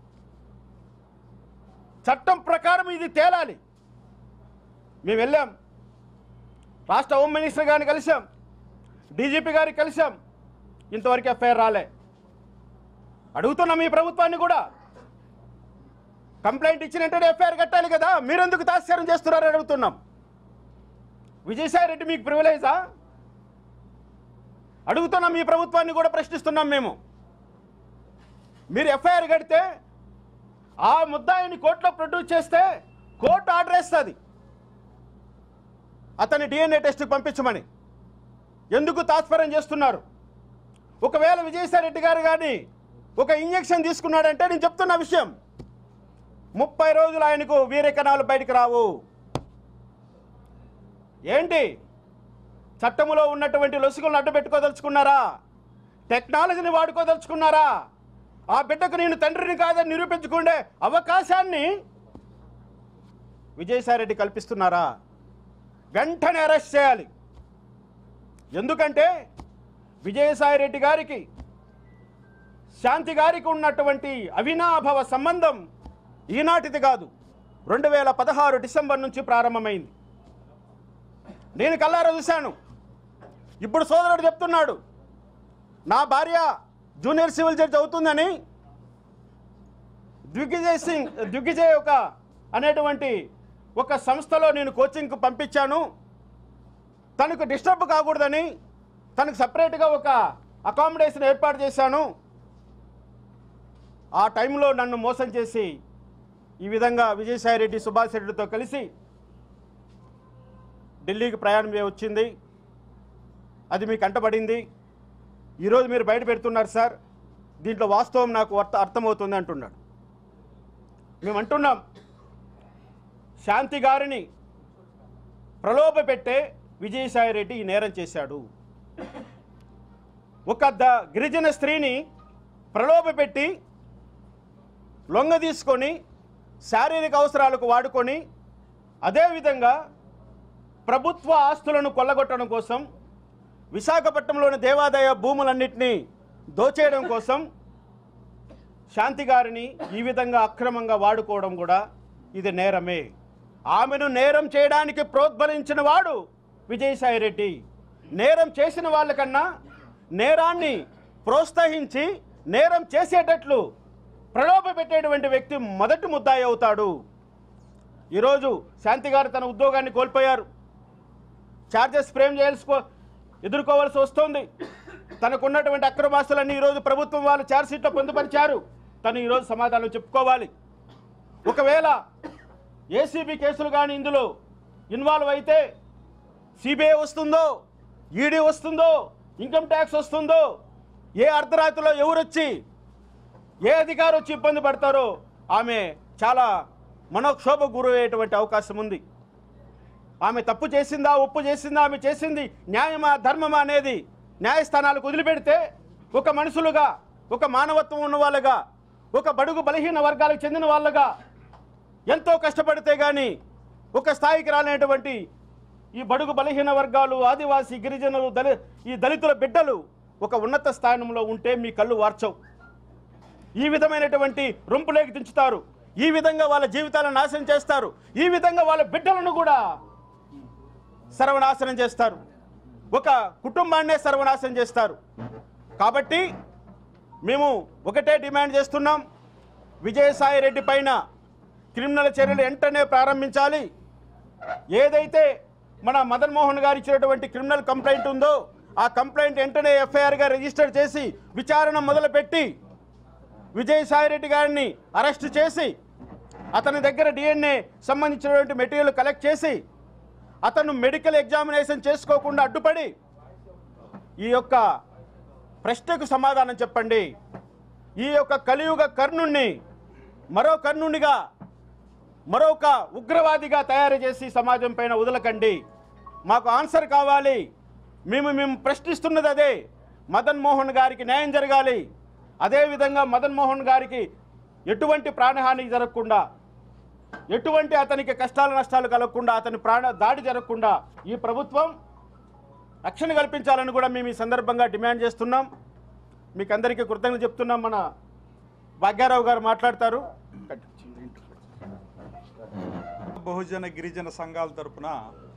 C: చట్టం ప్రకారం ఇది తేలాలి మేము వెళ్ళాం రాష్ట్ర హోమ్ మినిస్టర్ గారిని కలిసాం డీజీపీ గారికి కలిసాం ఇంతవరకు ఎఫ్ఐఆర్ రాలే అడుగుతున్నాం ఈ ప్రభుత్వాన్ని కూడా కంప్లైంట్ ఇచ్చిన వెంటనే ఎఫ్ఐఆర్ కట్టాలి కదా మీరెందుకు తాత్సారం చేస్తున్నారని అడుగుతున్నాం విజయసాయి రెడ్డి మీకు ప్రివిలేజా అడుగుతున్నాం ఈ ప్రభుత్వాన్ని కూడా ప్రశ్నిస్తున్నాం మేము మీరు ఎఫ్ఐఆర్ కడితే ఆ ముద్దాయిని కోర్టులో ప్రొడ్యూస్ చేస్తే కోర్టు ఆర్డర్ వేస్తుంది అతన్ని డిఎన్ఏ టెస్ట్కి పంపించమని ఎందుకు తాత్పర్యం చేస్తున్నారు ఒకవేళ విజయసాయి రెడ్డి గారు కానీ ఒక ఇంజెక్షన్ తీసుకున్నాడంటే నేను చెప్తున్న విషయం ముప్పై రోజులు ఆయనకు వీరెకణాలు బయటకు రావు ఏంటి చట్టములో ఉన్నటువంటి లొసుగులను అడ్డు పెట్టుకోదలుచుకున్నారా టెక్నాలజీని వాడుకోదలుచుకున్నారా ఆ బిడ్డకు నేను తండ్రిని కాదని నిరూపించుకునే అవకాశాన్ని విజయసాయిరెడ్డి కల్పిస్తున్నారా వెంటనే అరెస్ట్ చేయాలి ఎందుకంటే విజయసాయిరెడ్డి గారికి శాంతి గారికి ఉన్నటువంటి అవినాభవ సంబంధం ఈనాటిది కాదు రెండు వేల పదహారు డిసెంబర్ నుంచి ప్రారంభమైంది నేను కల్లారా చూశాను ఇప్పుడు సోదరుడు చెప్తున్నాడు నా భార్య జూనియర్ సివిల్ జడ్జి అవుతుందని దిగ్విజయ్ సింగ్ దిగ్విజయ్ ఒక అనేటువంటి ఒక సంస్థలో నేను కోచింగ్కి పంపించాను తనకు డిస్టర్బ్ కాకూడదని తనకు సపరేట్గా ఒక అకామిడేషన్ ఏర్పాటు చేశాను ఆ టైంలో నన్ను మోసం చేసి ఈ విధంగా విజయసాయి రెడ్డి సుభాష్ రెడ్డితో కలిసి ఢిల్లీకి ప్రయాణం చేయ వచ్చింది అది మీకు అంటబడింది ఈరోజు మీరు బయట పెడుతున్నారు సార్ దీంట్లో వాస్తవం నాకు అర్థ అర్థమవుతుంది అంటున్నాడు మేము అంటున్నాం శాంతి గారిని ప్రలోభ పెట్టే విజయసాయి రెడ్డి ఈ నేరం చేశాడు ఒక ద గిరిజన స్త్రీని ప్రలోభ పెట్టి లొంగ తీసుకొని శారీరక అవసరాలకు వాడుకొని అదేవిధంగా ప్రభుత్వ ఆస్తులను కొల్లగొట్టడం కోసం విశాఖపట్నంలోని దేవాదాయ భూములన్నింటినీ దోచేయడం కోసం శాంతి గారిని ఈ విధంగా అక్రమంగా వాడుకోవడం కూడా ఇది నేరమే ఆమెను నేరం చేయడానికి ప్రోద్బలించిన వాడు విజయసాయి రెడ్డి నేరం చేసిన వాళ్ళకన్నా నేరాన్ని ప్రోత్సహించి నేరం చేసేటట్లు ప్రలోభ పెట్టేటువంటి వ్యక్తి మొదటి ముద్దాయి అవుతాడు ఈరోజు శాంతి గారు తన ఉద్యోగాన్ని కోల్పోయారు ఛార్జెస్ ఫ్రేమ్ చేయాల్సుకో ఎదుర్కోవాల్సి వస్తుంది తనకున్నటువంటి అక్రమాస్తులన్నీ ఈరోజు ప్రభుత్వం వాళ్ళు ఛార్జ్షీట్లో పొందుపరిచారు తను ఈరోజు సమాధానం చెప్పుకోవాలి ఒకవేళ ఏసీబీ కేసులు కానీ ఇందులో ఇన్వాల్వ్ అయితే సిబిఐ వస్తుందో ఈడీ వస్తుందో ఇన్కమ్ ట్యాక్స్ వస్తుందో ఏ అర్ధరాత్రిలో ఎవరొచ్చి ఏ అధికారి వచ్చి ఇబ్బంది పడతారో ఆమె చాలా మనోక్షోభ గురయ్యేటువంటి అవకాశం ఉంది ఆమె తప్పు చేసిందా ఒప్పు చేసిందా ఆమె చేసింది న్యాయమా ధర్మమా అనేది న్యాయస్థానాలకు వదిలిపెడితే ఒక మనుషులుగా ఒక మానవత్వం ఉన్న వాళ్ళగా ఒక బడుగు బలహీన వర్గాలకు చెందిన వాళ్ళగా ఎంతో కష్టపడితే కానీ ఒక స్థాయికి రాలేనటువంటి ఈ బడుగు బలహీన వర్గాలు ఆదివాసీ గిరిజనులు దళి ఈ దళితుల బిడ్డలు ఒక ఉన్నత స్థానంలో ఉంటే మీ కళ్ళు వార్చవు ఈ విధమైనటువంటి రొంపులేకి దించుతారు ఈ విధంగా వాళ్ళ జీవితాలను నాశనం చేస్తారు ఈ విధంగా వాళ్ళ బిడ్డలను కూడా సర్వనాశనం చేస్తారు ఒక కుటుంబాన్నే సర్వనాశనం చేస్తారు కాబట్టి మేము ఒకటే డిమాండ్ చేస్తున్నాం విజయసాయి రెడ్డి పైన క్రిమినల్ చర్యలు వెంటనే ప్రారంభించాలి ఏదైతే మన మదన్ మోహన్ గారు ఇచ్చినటువంటి క్రిమినల్ కంప్లైంట్ ఉందో ఆ కంప్లైంట్ వెంటనే ఎఫ్ఐఆర్గా రిజిస్టర్ చేసి విచారణ మొదలుపెట్టి విజయసాయి రెడ్డి గారిని అరెస్ట్ చేసి అతని దగ్గర డిఎన్ఏ సంబంధించినటువంటి మెటీరియల్ కలెక్ట్ చేసి అతను మెడికల్ ఎగ్జామినేషన్ చేసుకోకుండా అడ్డుపడి ఈ యొక్క ప్రశ్నకు సమాధానం చెప్పండి ఈ యొక్క కలియుగ కర్ణుణ్ణి మరో కర్ణునిగా మరొక ఉగ్రవాదిగా తయారు చేసి సమాజం పైన వదలకండి మాకు ఆన్సర్ కావాలి మేము మేము ప్రశ్నిస్తున్నది అదే మదన్ మోహన్ గారికి న్యాయం జరగాలి అదేవిధంగా మదన్ మోహన్ గారికి ఎటువంటి ప్రాణహాని జరగకుండా ఎటువంటి అతనికి కష్టాలు నష్టాలు కలగకుండా అతని ప్రాణ దాడి జరగకుండా ఈ ప్రభుత్వం రక్షణ కల్పించాలని కూడా మేము ఈ సందర్భంగా డిమాండ్ చేస్తున్నాం మీకు అందరికీ కృతజ్ఞతలు చెప్తున్నాం మన భాగ్యారావు గారు మాట్లాడతారు
D: బహుజన గిరిజన సంఘాల తరపున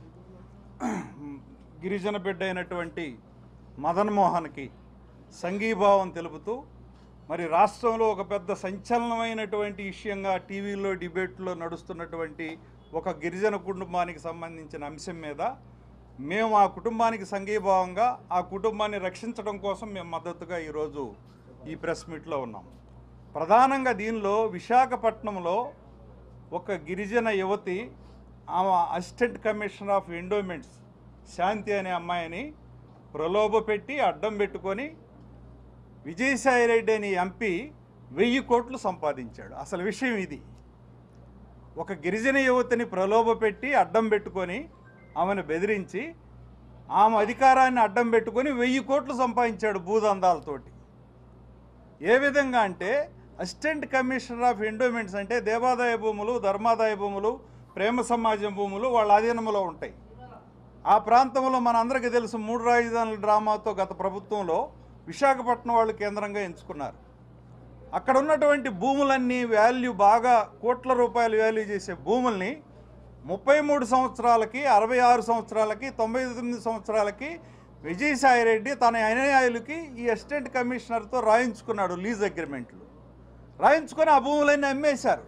D: గిరిజన బిడ్డ అయినటువంటి మదన్ మోహన్కి సంఘీభావం తెలుపుతూ మరి రాష్ట్రంలో ఒక పెద్ద సంచలనమైనటువంటి విషయంగా టీవీలో డిబేట్లో నడుస్తున్నటువంటి ఒక గిరిజన కుటుంబానికి సంబంధించిన అంశం మీద మేము ఆ కుటుంబానికి సంఘీభావంగా ఆ కుటుంబాన్ని రక్షించడం కోసం మేము మద్దతుగా ఈరోజు ఈ ప్రెస్ మీట్లో ఉన్నాం ప్రధానంగా దీనిలో విశాఖపట్నంలో ఒక గిరిజన యువతి ఆమె assistant commissioner of endowments Shanti అనే అమ్మాయిని ప్రలోభ పెట్టి అడ్డం పెట్టుకొని విజయసాయి రెడ్డి అనే ఎంపీ వెయ్యి కోట్లు సంపాదించాడు అసలు విషయం ఇది ఒక గిరిజన యువతిని ప్రలోభ పెట్టి అడ్డం పెట్టుకొని ఆమెను బెదిరించి ఆమె అధికారాన్ని అడ్డం పెట్టుకొని వెయ్యి కోట్లు సంపాదించాడు భూదందాలతోటి ఏ విధంగా అంటే అసిస్టెంట్ కమిషనర్ ఆఫ్ ఎండోమెంట్స్ అంటే దేవాదాయ భూములు ధర్మాదాయ భూములు ప్రేమ సమాజం భూములు వాళ్ళ ఆధీనంలో ఉంటాయి ఆ ప్రాంతంలో మన అందరికీ తెలుసు మూడు రాజధానుల డ్రామాతో గత ప్రభుత్వంలో విశాఖపట్నం వాళ్ళు కేంద్రంగా ఎంచుకున్నారు అక్కడ ఉన్నటువంటి భూములన్నీ వాల్యూ బాగా కోట్ల రూపాయలు వాల్యూ చేసే భూముల్ని ముప్పై మూడు సంవత్సరాలకి అరవై ఆరు సంవత్సరాలకి తొంభై తొమ్మిది సంవత్సరాలకి విజయసాయి రెడ్డి తన అనుయాయులకి ఈ అసిస్టెంట్ కమిషనర్తో రాయించుకున్నాడు లీజ్ అగ్రిమెంట్లు రాయించుకొని ఆ భూములన్నీ అమ్మేశారు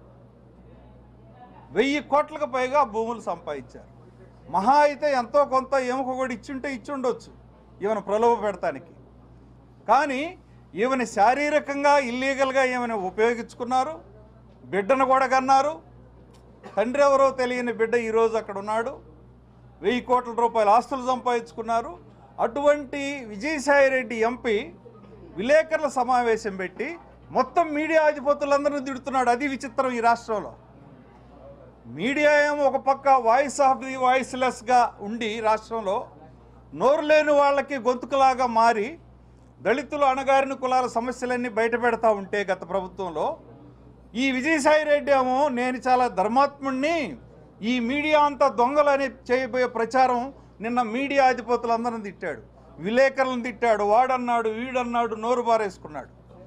D: వెయ్యి కోట్లకు పైగా ఆ భూములు సంపాదించారు మహా అయితే ఎంతో కొంత ఎముక కూడా ఇచ్చుంటే ఇచ్చుండొచ్చు ఈమెను ప్రలోభ పెడతానికి కానీ ఈమెను శారీరకంగా ఇల్లీగల్గా ఈమెను ఉపయోగించుకున్నారు బిడ్డను కూడా కన్నారు తండ్రి ఎవరో తెలియని బిడ్డ ఈరోజు అక్కడ ఉన్నాడు వెయ్యి కోట్ల రూపాయల ఆస్తులు సంపాదించుకున్నారు అటువంటి విజయసాయి రెడ్డి ఎంపీ విలేకరుల సమావేశం పెట్టి మొత్తం మీడియా అధిపతులందరినీ తిడుతున్నాడు అది విచిత్రం ఈ రాష్ట్రంలో మీడియా ఏమో ఒక పక్క వాయిస్ ఆఫ్ ది వాయిస్లెస్గా ఉండి రాష్ట్రంలో నోరు లేని వాళ్ళకి గొంతుకులాగా మారి దళితులు అణగారిన కులాల సమస్యలన్నీ బయట పెడతా ఉంటే గత ప్రభుత్వంలో ఈ విజయసాయి రెడ్డి ఏమో నేను చాలా ధర్మాత్ముడిని ఈ మీడియా అంతా దొంగలని చేయబోయే ప్రచారం నిన్న మీడియా అధిపతులందరిని తిట్టాడు విలేకరులను తిట్టాడు వాడన్నాడు వీడన్నాడు నోరు బారేసుకున్నాడు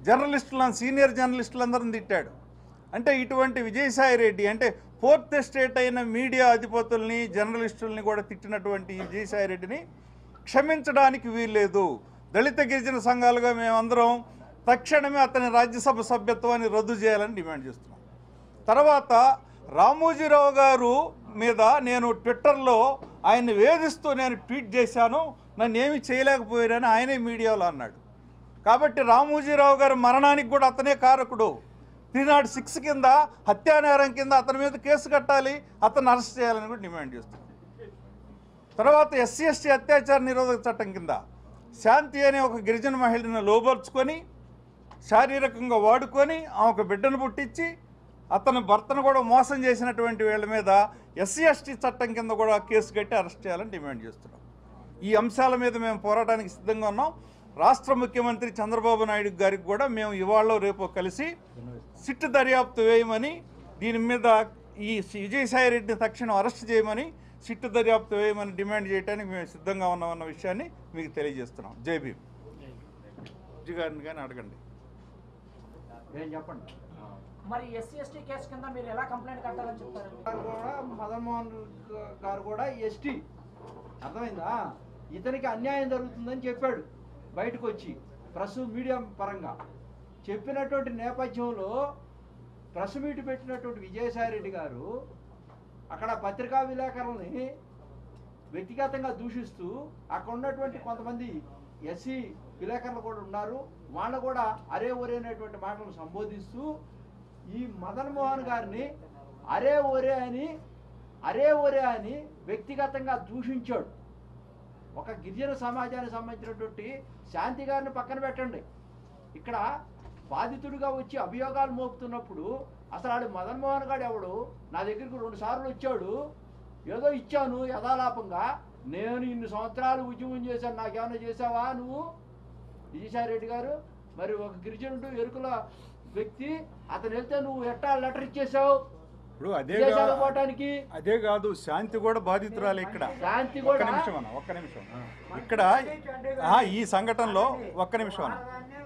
D: జర్నలిస్టులను సీనియర్ జర్నలిస్టులందరిని తిట్టాడు అంటే ఇటువంటి విజయసాయి రెడ్డి అంటే ఫోర్త్ ఎస్టేట్ అయిన మీడియా అధిపతుల్ని జర్నలిస్టుల్ని కూడా తిట్టినటువంటి ఈ విజయసాయి రెడ్డిని క్షమించడానికి వీల్లేదు దళిత గిరిజన సంఘాలుగా మేమందరం తక్షణమే అతని రాజ్యసభ సభ్యత్వాన్ని రద్దు చేయాలని డిమాండ్ చేస్తున్నాం తర్వాత రామోజీరావు గారు మీద నేను ట్విట్టర్లో ఆయన్ని వేధిస్తూ నేను ట్వీట్ చేశాను నన్ను ఏమీ చేయలేకపోయారని ఆయనే మీడియాలో అన్నాడు కాబట్టి రామోజీరావు గారి మరణానికి కూడా అతనే కారకుడు త్రీ నాట్ సిక్స్ కింద హత్యానేరం కింద అతని మీద కేసు కట్టాలి అతను అరెస్ట్ చేయాలని కూడా డిమాండ్ చేస్తున్నాం తర్వాత ఎస్సీ ఎస్టీ అత్యాచార నిరోధక చట్టం కింద శాంతి అనే ఒక గిరిజన మహిళను లోబర్చుకొని శారీరకంగా వాడుకొని ఆమెకు బిడ్డను పుట్టించి అతని భర్తను కూడా మోసం చేసినటువంటి వీళ్ళ మీద ఎస్సీ ఎస్టీ చట్టం కింద కూడా కేసు కట్టి అరెస్ట్ చేయాలని డిమాండ్ చేస్తున్నాం ఈ అంశాల మీద మేము పోరాటానికి సిద్ధంగా ఉన్నాం రాష్ట్ర ముఖ్యమంత్రి చంద్రబాబు నాయుడు గారికి కూడా మేము ఇవాళ రేపు కలిసి సిట్ దర్యాప్తు వేయమని దీని మీద ఈ విజయసాయి రెడ్డిని తక్షణం అరెస్ట్ చేయమని సిట్ దర్యాప్తు వేయమని డిమాండ్ చేయడానికి మేము సిద్ధంగా ఉన్నామన్న విషయాన్ని మీకు తెలియజేస్తున్నాం జై భీమ్ జడ్జి గారిని కానీ అడగండి
B: ఏం చెప్పండి
E: మరి ఎస్సీ ఎస్టీ కేసు కింద మీరు ఎలా కంప్లైంట్ కట్టాలని చెప్తారు
B: గారు కూడా మదన్మోహన్ గారు కూడా ఎస్టీ అర్థమైందా ఇతనికి అన్యాయం జరుగుతుందని చెప్పాడు బయటకు వచ్చి ప్రెస్ మీడియా పరంగా చెప్పినటువంటి నేపథ్యంలో ప్రెస్ మీట్ పెట్టినటువంటి విజయసాయి రెడ్డి గారు అక్కడ పత్రికా విలేకరులని వ్యక్తిగతంగా దూషిస్తూ అక్కడ ఉన్నటువంటి కొంతమంది ఎస్సీ విలేకరులు కూడా ఉన్నారు వాళ్ళు కూడా అరే ఒరే అనేటువంటి మాటలు సంబోధిస్తూ ఈ మదన్ మోహన్ గారిని అరే ఒరే అని అరే ఒరే అని వ్యక్తిగతంగా దూషించాడు ఒక గిరిజన సమాజానికి సంబంధించినటువంటి శాంతి గారిని పక్కన పెట్టండి ఇక్కడ బాధితుడిగా వచ్చి అభియోగాలు మోపుతున్నప్పుడు అసలు ఆడు మదన్ మోహన్ గారు ఎవడు నా దగ్గరికి రెండు సార్లు వచ్చాడు ఏదో ఇచ్చాను యథాలాపంగా నేను ఇన్ని సంవత్సరాలు ఉద్యమం చేశాను నాకేమైనా చేసావా నువ్వు విజయసాయి రెడ్డి గారు మరి ఒక గిరిజనుడు ఎరుకుల వ్యక్తి అతను వెళ్తే నువ్వు ఎట్టా లెటర్ ఇచ్చేసావు
D: ఇప్పుడు అదే
B: విదేశాలకు
D: కా-
B: పోవటానికి
D: అదే కాదు శాంతి కూడా బాధితురాలు ఇక్కడ
B: శాంతి
D: ఒక్క
B: కూడా
D: నిమిషం అన్న ఒక్క నిమిషం ఇక్కడ ఆ, ఈ సంఘటనలో ఒక్క నిమిషం అన్న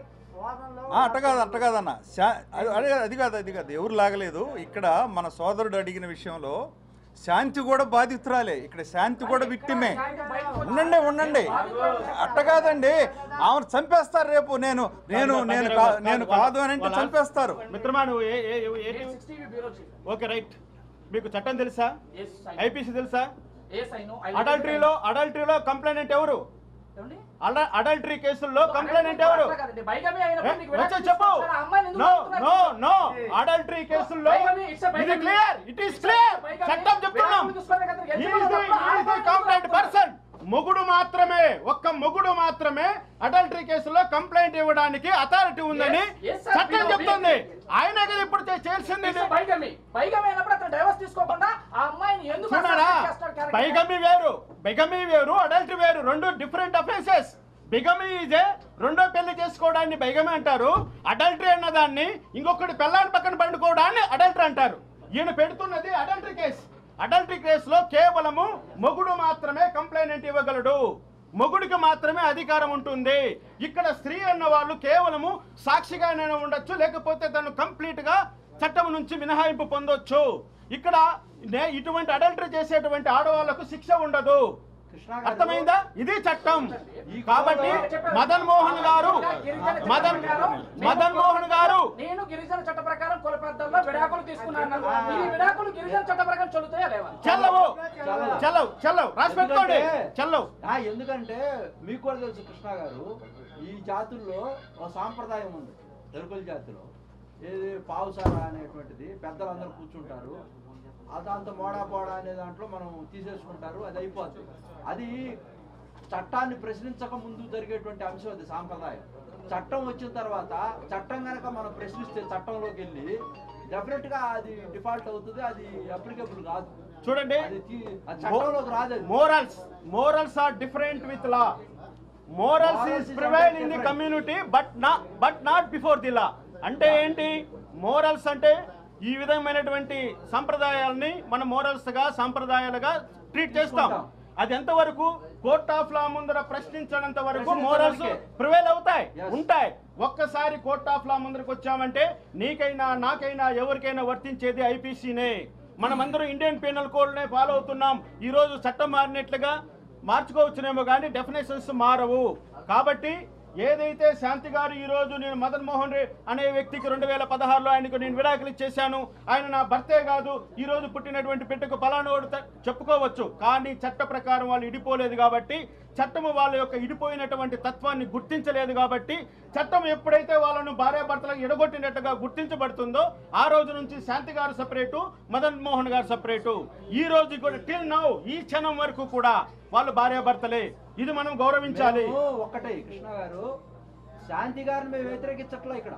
D: ఆ, అట్ట కాదు అట్ట కాదన్న శా- అది- అది కాదు, అది కాదు అది కాదు ఎవరు లాగలేదు ఇక్కడ మన సోదరుడు అడిగిన విషయంలో శాంతి కూడా బాధితురాలే ఇక్కడ శాంతి కూడా విక్టిమే ఉండండి ఉండండి అట్ట కాదండి ఆమెను చంపేస్తారు రేపు నేను నేను నేను కా- నేను కాదు అని అంటే చంపేస్తారు
C: మిత్రమా నువ్వు ఏ ఏ ఏ- ఏ team?
E: Sixty bureau chief
C: okay right మీకు చట్టం తెలుసా
E: ఎస్
C: ఐపీసీ తెలుసా
E: ఎస్ ఐ నో
C: అడల్టరీలో అడల్టరీలో కంప్లైనెంట్ ఎవరు
E: ఏమండి
C: అడల్టరీ కేసుల్లో కంప్లైనెంట్ ఎవరు
E: అట్లా కాదండి. బైగమే అయినప్పుడు నీకు
C: వచ్చే
E: విడాకులు
C: చెప్పు
E: ఇస్తారా? ఆ అమ్మాయిని ఎందుకు
C: నో
E: అడుగుతున్నారు?
C: నో నో అడల్టరీ కేసుల్లో
E: బైగమి, it's a
C: ఇది
E: bigamy.
C: Clear it is
E: It's a
C: clear
E: bigamy.
C: చట్టం చెప్తున్నాం
E: విడాకులు తీసుకోవడం కదా,
C: He is
E: యజమానులు
C: the-
E: తప్ప
C: he is the
E: ఆడవాళ్ళు
C: complaint
E: ఎందుకు
C: person. మొగుడు మాత్రమే ఒక్క మొగుడు మాత్రమే అడల్టరీ కేసులో కంప్లైంట్ ఇవ్వడానికి అథారిటీ ఉందని
E: Yes, yes, sir.
C: చట్టం
E: We-
C: చెప్తుంది ఆయన కదా ఇప్పుడు చే- చేయాల్సింది
E: It's
C: ఇది.
E: a బైగమి బైగమి అయినప్పుడు అతను డైవర్స్ తీసుకోకుండా ఆ అమ్మాయిని ఎందుకు
C: చూడారా
E: assassinating చేస్తాడు character?
C: బైగమి వేరు బైగమి వేరు అడల్ట్ వేరు రెండు డిఫరెంట్ అఫెన్సెస్ బిగమి ఇదే రెండో పెళ్లి చేసుకోవడాన్ని బైగమి అంటారు అడల్టరీ అన్న దాన్ని ఇంకొకటి పెళ్ళాన్ని పక్కన పండుకోవడాన్ని అడల్టరీ అంటారు ఈయన పెడుతున్నది అడల్టరీ కేసు అడల్టరీ కేసులో కేవలము మొగుడు మాత్రమే కంప్లైంట్ ఇవ్వగలడు మొగుడికి మాత్రమే అధికారం ఉంటుంది ఇక్కడ స్త్రీ అన్న వాళ్ళు కేవలము సాక్షిగానే ఉండొచ్చు లేకపోతే తను కంప్లీట్ గా చట్టం నుంచి మినహాయింపు పొందొచ్చు ఇక్కడ నే- ఇటువంటి అడల్టరీ చేసేటువంటి ఆడవాళ్లకు శిక్ష ఉండదు
B: కృష్ణ గారు-
C: అర్థమైందా ఇది చట్టం
B: ఈ
C: కాబట్టి
E: చెప్పారు.
C: మదన్ మోహన్ గారు
E: గిరిజన చట్ట
C: మదన్
E: ప్రకారం నేను
C: మదన్ మోహన్ గారు
E: నేను గిరిజన చట్ట ప్రకారం కుల పెద్దల్లో విడాకులు తీసుకున్నాను ఈ విడాకులు గిరిజన చట్ట ప్రకారం చెల్లుతాయా లేవా
C: చెల్లవు
B: చల్లవు.
C: చెల్లవు చెల్లవు రాసి పెట్టుకోండి
B: ఎందుకంటే-
C: చెల్లవు
B: ఆ, ఎందుకంటే మీకు కూడా తెలుసు కృష్ణ గారు ఈ జాతుల్లో ఒక సాంప్రదాయం ఉంది ఎరుకల జాతిలో ఏది పావుసార అనేటువంటిది పెద్దలందరూ కూర్చుంటారు ఆ దాంతో మోడా పోడా అనే దాంట్లో మనం తీసేసుకుంటారు అది అయిపోతుంది అది చట్టాన్ని ప్రశ్నించక ముందు జరిగేటువంటి అంశం అది సాంప్రదాయం చట్టం వచ్చిన తర్వాత చట్టం కనుక మనం ప్రశ్నిస్తే చట్టంలోకి వెళ్ళి డెఫినెట్ గా అది డిఫాల్ట్ అవుతుంది అది అప్లికబుల్ కాదు
C: చూడండి
B: అది తీ- అది చట్టంలోకి రాదు అది.
C: Morals morals are different with law morals
B: Morals
C: is
B: is
C: prevail in the
B: different.
C: Community but నా but not before the law అంటే ఏంటి మోరల్స్ అంటే ఈ విధమైనటువంటి సంప్రదాయాల్ని మనం మోరల్స్ గా సంప్రదాయాలుగా ట్రీట్ చేస్తాం
B: తీసుకుంటాం.
C: అది ఎంతవరకు కోర్ట్ ఆఫ్ లా ముందర ప్రశ్నించినంత వరకు
B: ప్రశ్నించడానికే.
C: మోరల్స్ ప్రివేల్ అవుతాయి
B: Yes.
C: ఉంటాయి ఒక్కసారి కోర్ట్ ఆఫ్ లా ముందరకు వచ్చామంటే నీకైనా నాకైనా ఎవరికైనా వర్తించేది ఐపీసీనే మనమందరం ఇండియన్ పీనల్ కోడ్నే ఫాలో అవుతున్నాం ఈ రోజు చట్టం మారినట్లుగా మార్చుకోవచ్చునేమో కానీ డెఫినేషన్స్ మారవు కాబట్టి ఏదైతే శాంతి గారు ఈ రోజు నేను మదన్ మోహన్ రెడ్డి అనే వ్యక్తికి రెండు వేల పదహారులో ఆయనకు నేను విడాకులు ఇచ్చేశాను ఆయన నా భర్తే కాదు ఈ రోజు పుట్టినటువంటి బిడ్డకు పలానోడు త- చెప్పుకోవచ్చు కానీ చట్ట ప్రకారం వాళ్ళు ఇడిపోలేదు కాబట్టి చట్టము వాళ్ళ యొక్క ఇడిపోయినటువంటి తత్వాన్ని గుర్తించలేదు కాబట్టి చట్టం ఎప్పుడైతే వాళ్ళను భార్యాభర్తలకు ఎడగొట్టినట్టుగా గుర్తించబడుతుందో ఆ రోజు నుంచి శాంతి గారు సపరేటు మదన్ మోహన్ గారు సపరేటు ఈ రోజు కూడా టిల్ నౌ ఈ క్షణం వరకు కూడా వాళ్ళు భార్యాభర్తలే ఇది మనం గౌరవించాలి
B: మేము ఒక్కటే కృష్ణ గారు శాంతి గారిని మేము వ్యతిరేకించట్లా ఇక్కడ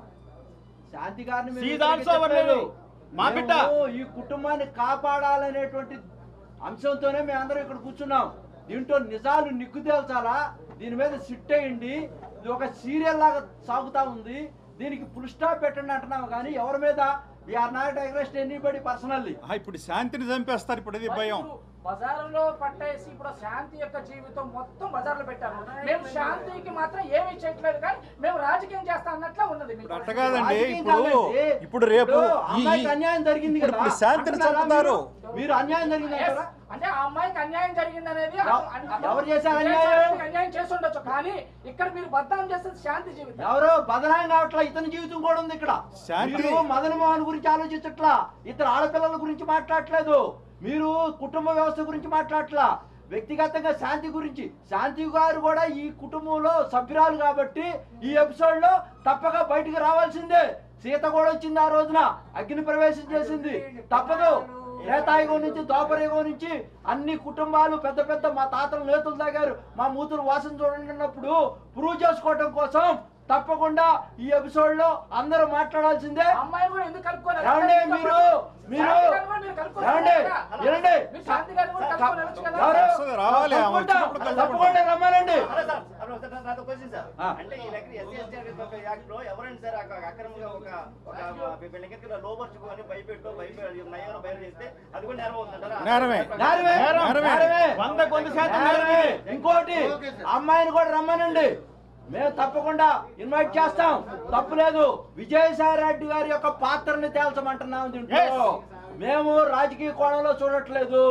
B: శాంతి గారిని మేము
C: She is also our
B: వ్యతిరేకించట్లేదు.
C: lady. మా బిడ్డ.
B: మేము ఈ కుటుంబాన్ని కాపాడాలనేటువంటి అంశంతోనే మేము అందరం ఇక్కడ కూర్చున్నాం దీంట్లో నిజాలు నిగ్గు తేల్చాలా దీని మీద సిట్ అయ్యండి ఇది ఒక సీరియల్ లాగా సాగుతా ఉంది దీనికి ఫుల్ స్టాప్ పెట్టండి అంటున్నాం కానీ ఎవరి మీద we're not against anybody personally
D: ఆ, ఇప్పుడు శాంతిని చంపేస్తారు ఇప్పుడు ఇది భయం
E: బజారులో పట్టేసి ఇప్పుడు శాంతి యొక్క జీవితం మొత్తం బజార్లో పెట్టారు మేము శాంతికి మాత్రం ఏమీ చేయట్లేదు కానీ మేము రాజకీయం చేస్తా అన్నట్లే ఉన్నది మీకు.
D: ఇప్పుడు అట్ట కాదండి
B: రాజకీయం
D: ఇప్పుడు
B: కాదండి.
D: ఇప్పుడు రేపు
B: ఇప్పుడు
D: ఈ-
B: అమ్మాయికి అన్యాయం జరిగింది
D: ఇప్పుడు
B: కదా
D: ఇప్పుడు శాంతిని
B: అంటున్నారా
D: చంపుతారు
B: మీరు? మీరు అన్యాయం జరిగింది
E: Yes.
B: అంటారా
E: అంటే ఆ అమ్మాయికి అన్యాయం జరిగింది అనేది
B: ఎవ- ఎవరు చేశారు అన్యాయం?
E: అన్యాయం చేసి ఉండొచ్చు కానీ ఇక్కడ మీరు బద్నాం చేసేది శాంతి జీవితం
B: ఎవరో బదనాయం కావట్లా ఇతని జీవితం కూడా ఉంది ఇక్కడ
D: శాంతి-
B: మీరు మదన్ మోహన్ గురించి ఆలోచించట్లా ఇతర ఆడపిల్లల గురించి మాట్లాడట్లేదు మీరు కుటుంబ వ్యవస్థ గురించి మాట్లాడట్లా వ్యక్తిగతంగా శాంతి గురించి శాంతి గారు కూడా ఈ కుటుంబంలో సభ్యురాలు కాబట్టి ఈ ఎపిసోడ్ లో తప్పక బయటికి రావాల్సిందే సీత కూడా వచ్చింది ఆ రోజున అగ్ని ప్రవేశం చేసింది తప్పదు రేతాయుగం నుంచి ద్వాపరయుగం నుంచి అన్ని కుటుంబాలు పెద్ద పెద్ద మా తాతలు నేతలు తాగారు మా మూతులు వాసన చూడండి అన్నప్పుడు ప్రూవ్ చేసుకోవటం కోసం తప్పకుండా ఈ ఎపిసోడ్ లో అందరూ మాట్లాడాల్సిందే
E: ఆ అమ్మాయి కూడా ఎందుకు కలుపుకోలేదు
B: ఏమండి మీరు మీరు
E: శాంతి గారిని కూడా మీరు కలుపుకోలేదు
B: ఏమండి
E: కదా?
B: వినండి
E: మీరు శాంతి గారిని కూడా కలుపుకొని వెళ్ళొచ్చు కదా?
B: ఎవరు?
D: వస్తుంది, రావాలి, ఆమె
B: తప్పకుండా,
D: వచ్చినప్పుడు కలుపుకుంటాం.
B: తప్పకుండా రమ్మానండి
F: అదే సార్, అదే సార్, నాతో క్వశ్చన్ సార్.
B: ఆ.
F: అంటే ఈ లెక్క ఎస్సీ ఎస్టీ అనే యాక్ట్ లో ఎవరైనా సరే అక- అక్రమంగా ఒక ఒక బిల్డింగ్ కింద లోపరుచుకొని భయపెట్టో భయపెట్టి నయ్యాలో బయట చేస్తే అది కూడా నేరం అవుతుందంటారా
D: నేరమే.
B: నేరమే,
C: నేరం,
D: నేరమే.
B: నేరమే.
C: వందకు వంద శాతం
B: నేరమే.
C: నేరమే.
B: ఇంకోటి అమ్మాయిని కూడా రమ్మనండి మేము తప్పకుండా ఇన్వైట్ చేస్తాం తప్పులేదు విజయసాయి రెడ్డి గారి యొక్క పాత్రని తేల్చమంటున్నాం దీంట్లో
C: Yes.
B: మేము రాజకీయ కోణంలో చూడట్లేదు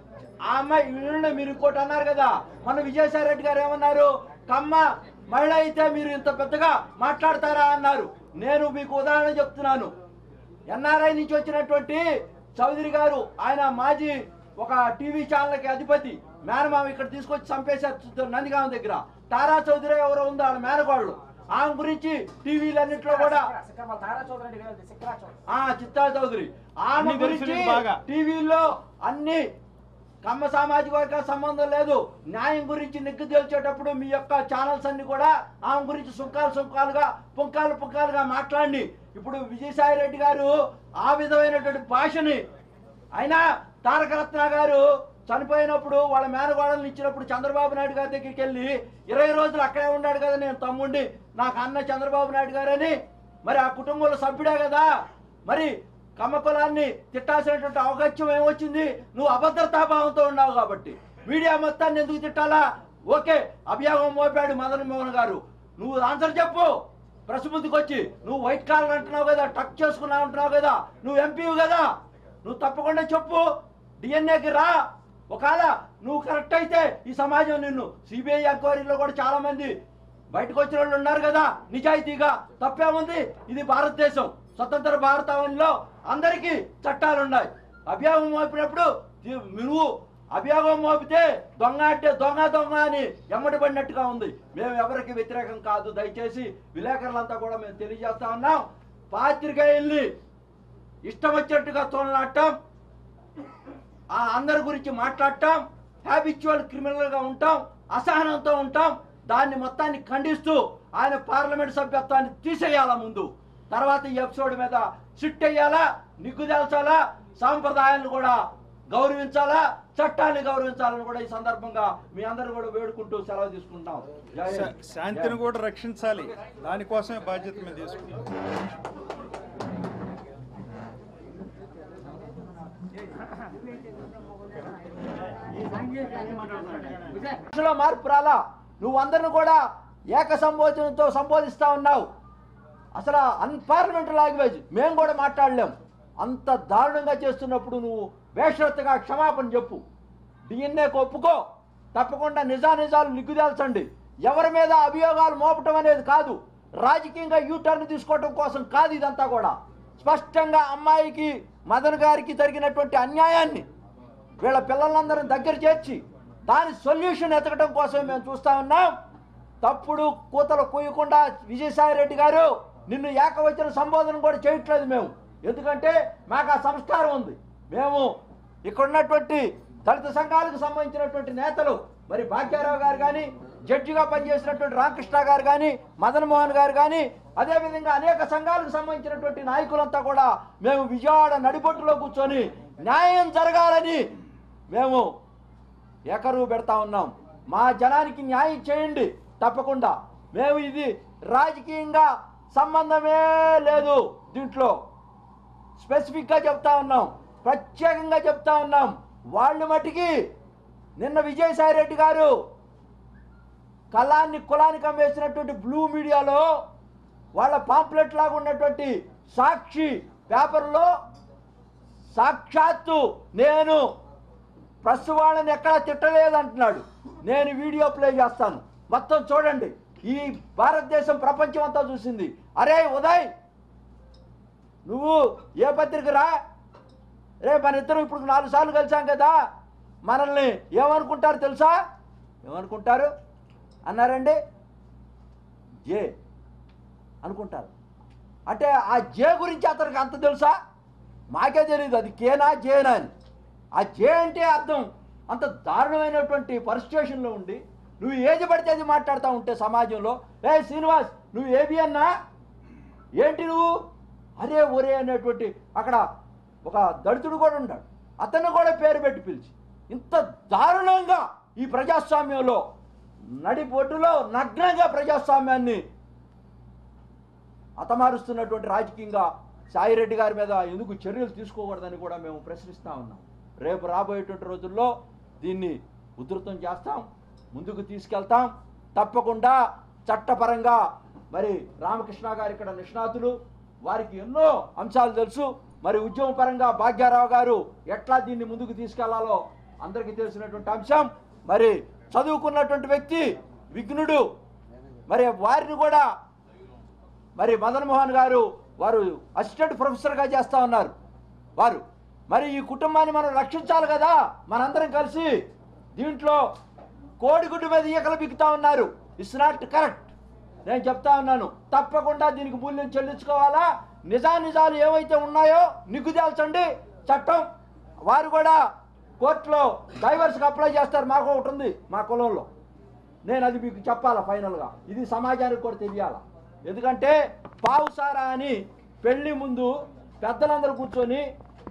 B: ఆ అమ్మాయి వినండి మీరు ఇంకోటి అన్నారు కదా మన విజయసాయి రెడ్డి గారు ఏమన్నారు కమ్మ మహిళ అయితే మీరు ఇంత పెద్దగా మాట్లాడతారా అన్నారు నేను మీకు ఉదాహరణ చెప్తున్నాను ఎన్ఆర్ఐ నుంచి వచ్చినటువంటి చౌదరి గారు ఆయన మాజీ ఒక టీవీ ఛానల్కి అధిపతి మేనమామ ఇక్కడ తీసుకొచ్చి చంపేశారు నందిగామ దగ్గర తారా చౌదరి ఎవరో ఉందో వాళ్ళ మేనకోళ్ళు ఆమె గురించి టీవీలన్నింటిలో కూడా
E: శిఖర్ వాళ్ళ తారా చౌదరి రెడ్డి గారు శిఖరా చౌదరి
B: ఆ చిత్తా చౌదరి ఆమె
C: అన్ని
B: గురించి
C: తెలుసు నీకు బాగా.
B: టీవీలో అన్ని కమ్మ సామాజిక వర్గ సంబంధం లేదు న్యాయం గురించి నిగ్గు తేల్చేటప్పుడు మీ యొక్క ఛానల్స్ అన్ని కూడా ఆమె గురించి సుంకాలు సుంకాలుగా పుంకాలు పుంకాలుగా మాట్లాడి ఇప్పుడు విజయసాయి రెడ్డి గారు ఆ విధమైనటువంటి భాషని అయినా తారక రత్న గారు చనిపోయినప్పుడు వాళ్ళ మేనగోడల్ని ఇచ్చినప్పుడు చంద్రబాబు నాయుడు గారి దగ్గరికి వెళ్ళి ఇరవై రోజులు అక్కడే ఉన్నాడు కదా నేను తమ్ముండి నాకు అన్న చంద్రబాబు నాయుడు గారని మరి ఆ కుటుంబంలో సభ్యుడే కదా మరి కమ్మ కులాన్ని తిట్టాల్సినటువంటి అవకాశం ఏమొచ్చింది నువ్వు అభద్రతాభావంతో ఉన్నావు కాబట్టి మీడియా మొత్తాన్ని ఎందుకు తిట్టాలా ఓకే అభియోగం మోపాడు మదన్ మోహన్ గారు నువ్వు ఆన్సర్ చెప్పు ప్రెస్ ముందుకు వచ్చి నువ్వు వైట్ కాలర్ అంటున్నావు కదా టక్ చేసుకున్నావు అంటున్నావు కదా నువ్వు ఎంపీవి కదా నువ్వు తప్పకుండా చెప్పు డిఎన్ఏకి రా ఒకవేళ నువ్వు కరెక్ట్ అయితే ఈ సమాజం నిన్ను సిబిఐ ఎంక్వైరీలో కూడా చాలా మంది బయటకు వచ్చిన వాళ్ళు ఉన్నారు కదా నిజాయితీగా తప్పేముంది ఇది భారతదేశం స్వతంత్ర భారతావనిలో అందరికీ చట్టాలు ఉన్నాయి అభియోగం మోపినప్పుడు తి- నువ్వు అభియోగం మోపితే దొంగ అంటే దొంగ దొంగ అని ఎమ్మడి పడినట్టుగా ఉంది మేము ఎవరికి వ్యతిరేకం కాదు దయచేసి విలేకరులంతా కూడా మేము తెలియజేస్తా ఉన్నాం పాత్రికేయుల్ని ఇష్టం వచ్చినట్టుగా తోలనాటం ఆ అందరి గురించి మాట్లాడటం హ్యాబిచువల్ క్రిమినల్గా ఉంటాం అసహనంతో ఉంటాం దాన్ని మొత్తాన్ని ఖండిస్తూ ఆయన పార్లమెంట్ సభ్యత్వాన్ని తీసేయాలా ముందు తర్వాత ఈ ఎపిసోడ్ మీద సిట్ అయ్యాలా నిగ్గుదేల్చాలా సాంప్రదాయాలను కూడా గౌరవించాలా చట్టాన్ని గౌరవించాలని కూడా ఈ సందర్భంగా మీ అందరూ కూడా వేడుకుంటూ సెలవు తీసుకుంటాం జై హింద్.
D: శా- శాంతిని కూడా రక్షించాలి దానికోసమే బాధ్యత మేము తీసుకుంటాం
F: ఈ
B: భాషలో మార్పు రాలా నువ్వు అందరిని కూడా ఏక సంబోధనతో సంబోధిస్తా ఉన్నావు అసలు అన్పార్లమెంటరీ లాంగ్వేజ్ మేము కూడా మాట్లాడలేం అంత దారుణంగా చేస్తున్నప్పుడు నువ్వు బేషరత్తుగా క్షమాపణ చెప్పు డిఎన్ఏకి ఒప్పుకో తప్పకుండా నిజానిజాలు నిగ్గుదేల్చండి ఎవరి మీద అభియోగాలు మోపటం అనేది కాదు రాజకీయంగా యూటర్న్ తీసుకోవటం కోసం కాదు ఇదంతా కూడా స్పష్టంగా అమ్మాయికి మదన్ గారికి జరిగినటువంటి అన్యాయాన్ని వీళ్ళ పిల్లలందరిని దగ్గర చేర్చి దాని సొల్యూషన్ ఎతకడం కోసం మేము చూస్తా ఉన్నాం తప్పుడు కూతలు కూయకుండా విజయసాయి రెడ్డి గారు నిన్ను ఏకవచన సంబోధన కూడా చేయట్లేదు మేము ఎందుకంటే మాకు ఆ సంస్కారం ఉంది మేము ఇక్కడ ఉన్నటువంటి దళిత సంఘాలకు సంబంధించినటువంటి నేతలు మరి భాగ్యారావు గారు కానీ జడ్జిగా పనిచేసినటువంటి రామకృష్ణ గారు కానీ మదన్ మోహన్ గారు కానీ అదేవిధంగా అనేక సంఘాలకు సంబంధించినటువంటి నాయకులంతా కూడా మేము విజయవాడ నడిబొట్టులో కూర్చొని న్యాయం జరగాలని మేము ఏకరువు పెడతా ఉన్నాం మా జనానికి న్యాయం చేయండి తప్పకుండా మేము ఇది రాజకీయంగా సంబంధమే లేదు దీంట్లో స్పెసిఫిక్గా చెప్తా ఉన్నాం ప్రత్యేకంగా చెప్తా ఉన్నాం వాళ్ళు మటుకి నిన్న విజయసాయి రెడ్డి గారు కళాన్ని కులానికి అమ్మేసినటువంటి బ్లూ మీడియాలో వాళ్ళ పాంప్లెట్ లాగా ఉన్నటువంటి సాక్షి పేపర్లో సాక్షాత్తు నేను ప్రెస్ వాళ్ళని ఎక్కడా తిట్టలేదు అంటున్నాడు నేను వీడియో ప్లే చేస్తాను మొత్తం చూడండి ఈ భారతదేశం ప్రపంచం అంతా చూసింది అరే ఉదయ్ నువ్వు ఏ పత్రిక రా రే మన ఇద్దరం ఇప్పుడు నాలుగు సార్లు కలిసాం కదా మనల్ని ఏమనుకుంటారు తెలుసా ఏమనుకుంటారు అన్నారండి జే అనుకుంటారు అంటే ఆ జే గురించి అతనికి అంత తెలుసా మాకే తెలియదు అది కేనా జేనా అని ఆ జే అంటే అర్థం అంత దారుణమైనటువంటి పరిస్టేషన్లో ఉండి నువ్వు ఏది పడితే అది మాట్లాడుతూ ఉంటే సమాజంలో ఏ శ్రీనివాస్ నువ్వు ఏబి అన్నా ఏంటి నువ్వు అరే ఒరే అనేటువంటి అక్కడ ఒక దళితుడు కూడా ఉన్నాడు అతన్ని కూడా పేరు పెట్టి పిలిచి ఇంత దారుణంగా ఈ ప్రజాస్వామ్యంలో నడిబొడ్డులో నగ్నంగా ప్రజాస్వామ్యాన్ని అతమారుస్తున్నటువంటి రాజకీయంగా సాయిరెడ్డి గారి మీద ఎందుకు చర్యలు తీసుకోకూడదని కూడా మేము ప్రశ్నిస్తూ ఉన్నాం రేపు రాబోయేటువంటి రోజుల్లో దీన్ని ఉధృతం చేస్తాం ముందుకు తీసుకెళ్తాం తప్పకుండా చట్టపరంగా మరి రామకృష్ణ గారు ఇక్కడ నిష్ణాతులు వారికి ఎన్నో అంశాలు తెలుసు మరి ఉద్యమ పరంగా భాగ్యారావు గారు ఎట్లా దీన్ని ముందుకు తీసుకెళ్లాలో అందరికీ తెలిసినటువంటి అంశం మరి చదువుకున్నటువంటి వ్యక్తి విఘ్నుడు మరి వారిని కూడా మరి మదన్ మోహన్ గారు వారు అసిస్టెంట్ ప్రొఫెసర్గా చేస్తా ఉన్నారు వారు మరి ఈ కుటుంబాన్ని మనం రక్షించాలి కదా మనందరం కలిసి దీంట్లో కోడిగుడ్డు మీద ఈకలు బిక్కుతా ఉన్నారు ఇట్స్ నాట్ కరెక్ట్ నేను చెప్తా ఉన్నాను తప్పకుండా దీనికి మూల్యం చెల్లించుకోవాలా నిజానిజాలు ఏవైతే ఉన్నాయో నిగ్గుదేల్చండి చట్టం వారు కూడా కోర్టులో డైవర్స్కి అప్లై చేస్తారు మాకు ఒకటి ఉంది మా కులంలో నేను అది మీకు చెప్పాలా ఫైనల్గా ఇది సమాజానికి కూడా తెలియాలా ఎందుకంటే పావుసారా అని పెళ్లి ముందు పెద్దలందరూ కూర్చొని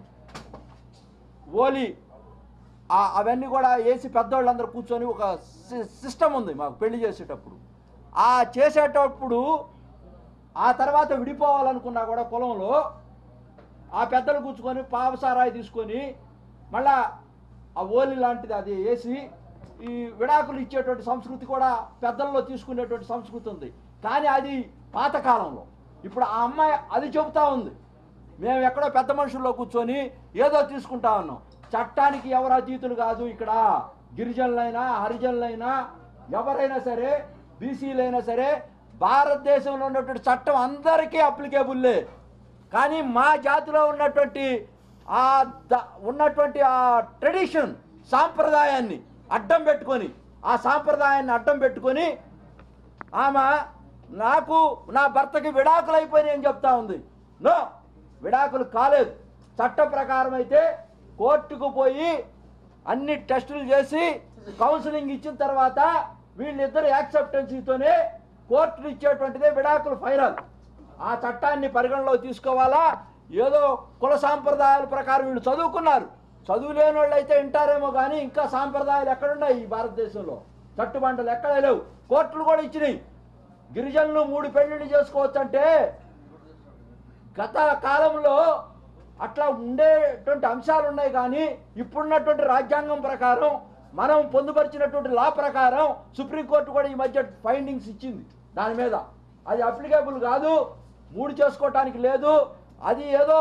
B: ఓలి ఆ- అవన్నీ కూడా వేసి పెద్దవాళ్ళందరూ కూర్చొని ఒక సి- సిస్టమ్ ఉంది మాకు పెళ్లి చేసేటప్పుడు ఆ చేసేటప్పుడు ఆ తర్వాత విడిపోవాలనుకున్నా కూడా కులంలో ఆ పెద్దలు కూర్చుకొని పావసారాయి తీసుకొని మళ్ళా ఆ ఓలి లాంటిది అది వేసి ఈ విడాకులు ఇచ్చేటువంటి సంస్కృతి కూడా పెద్దల్లో తీసుకునేటువంటి సంస్కృతి ఉంది కానీ అది పాతకాలంలో ఇప్పుడు ఆ అమ్మాయి అది చెబుతా ఉంది మేము ఎక్కడో పెద్ద మనుషుల్లో కూర్చొని ఏదో తీసుకుంటా ఉన్నాం చట్టానికి ఎవరు అతీతులు కాదు ఇక్కడ గిరిజనులైనా హరిజనులైనా ఎవరైనా సరే బీసీలైనా సరే భారతదేశంలో ఉన్నటువంటి చట్టం అందరికీ అప్లికేబుల్లే కానీ మా జాతిలో ఉన్నటువంటి ఆ ద- ఉన్నటువంటి ఆ ట్రెడిషన్ సాంప్రదాయాన్ని అడ్డం పెట్టుకొని ఆ సాంప్రదాయాన్ని అడ్డం పెట్టుకొని ఆమె నాకు నా భర్తకి విడాకులు అయిపోయినాయి అని చెప్తా ఉంది నో విడాకులు కాలేదు చట్ట ప్రకారం అయితే కోర్టుకు పోయి అన్ని టెస్టులు చేసి కౌన్సిలింగ్ ఇచ్చిన తర్వాత వీళ్ళిద్దరు యాక్సెప్టెన్సీతోనే కోర్టులు ఇచ్చేటువంటిదే విడాకులు ఫైనల్ ఆ చట్టాన్ని పరిగణలో తీసుకోవాలా ఏదో కుల సాంప్రదాయాల ప్రకారం వీళ్ళు చదువుకున్నారు చదువు లేని వాళ్ళు అయితే వింటారేమో కానీ ఇంకా సాంప్రదాయాలు ఎక్కడున్నాయి ఈ భారతదేశంలో చట్టుబండలు ఎక్కడ లేవు కోర్టులు కూడా ఇచ్చినాయి గిరిజనులు మూడు పెళ్లిళ్ళు చేసుకోవచ్చు అంటే గత కాలంలో అట్లా ఉండేటువంటి అంశాలు ఉన్నాయి కానీ ఇప్పుడున్నటువంటి రాజ్యాంగం ప్రకారం మనం పొందుపరిచినటువంటి లా ప్రకారం సుప్రీంకోర్టు కూడా ఈ మధ్య ఫైండింగ్స్ ఇచ్చింది దాని మీద అది అప్లికేబుల్ కాదు మూడు చేసుకోవటానికి లేదు అది ఏదో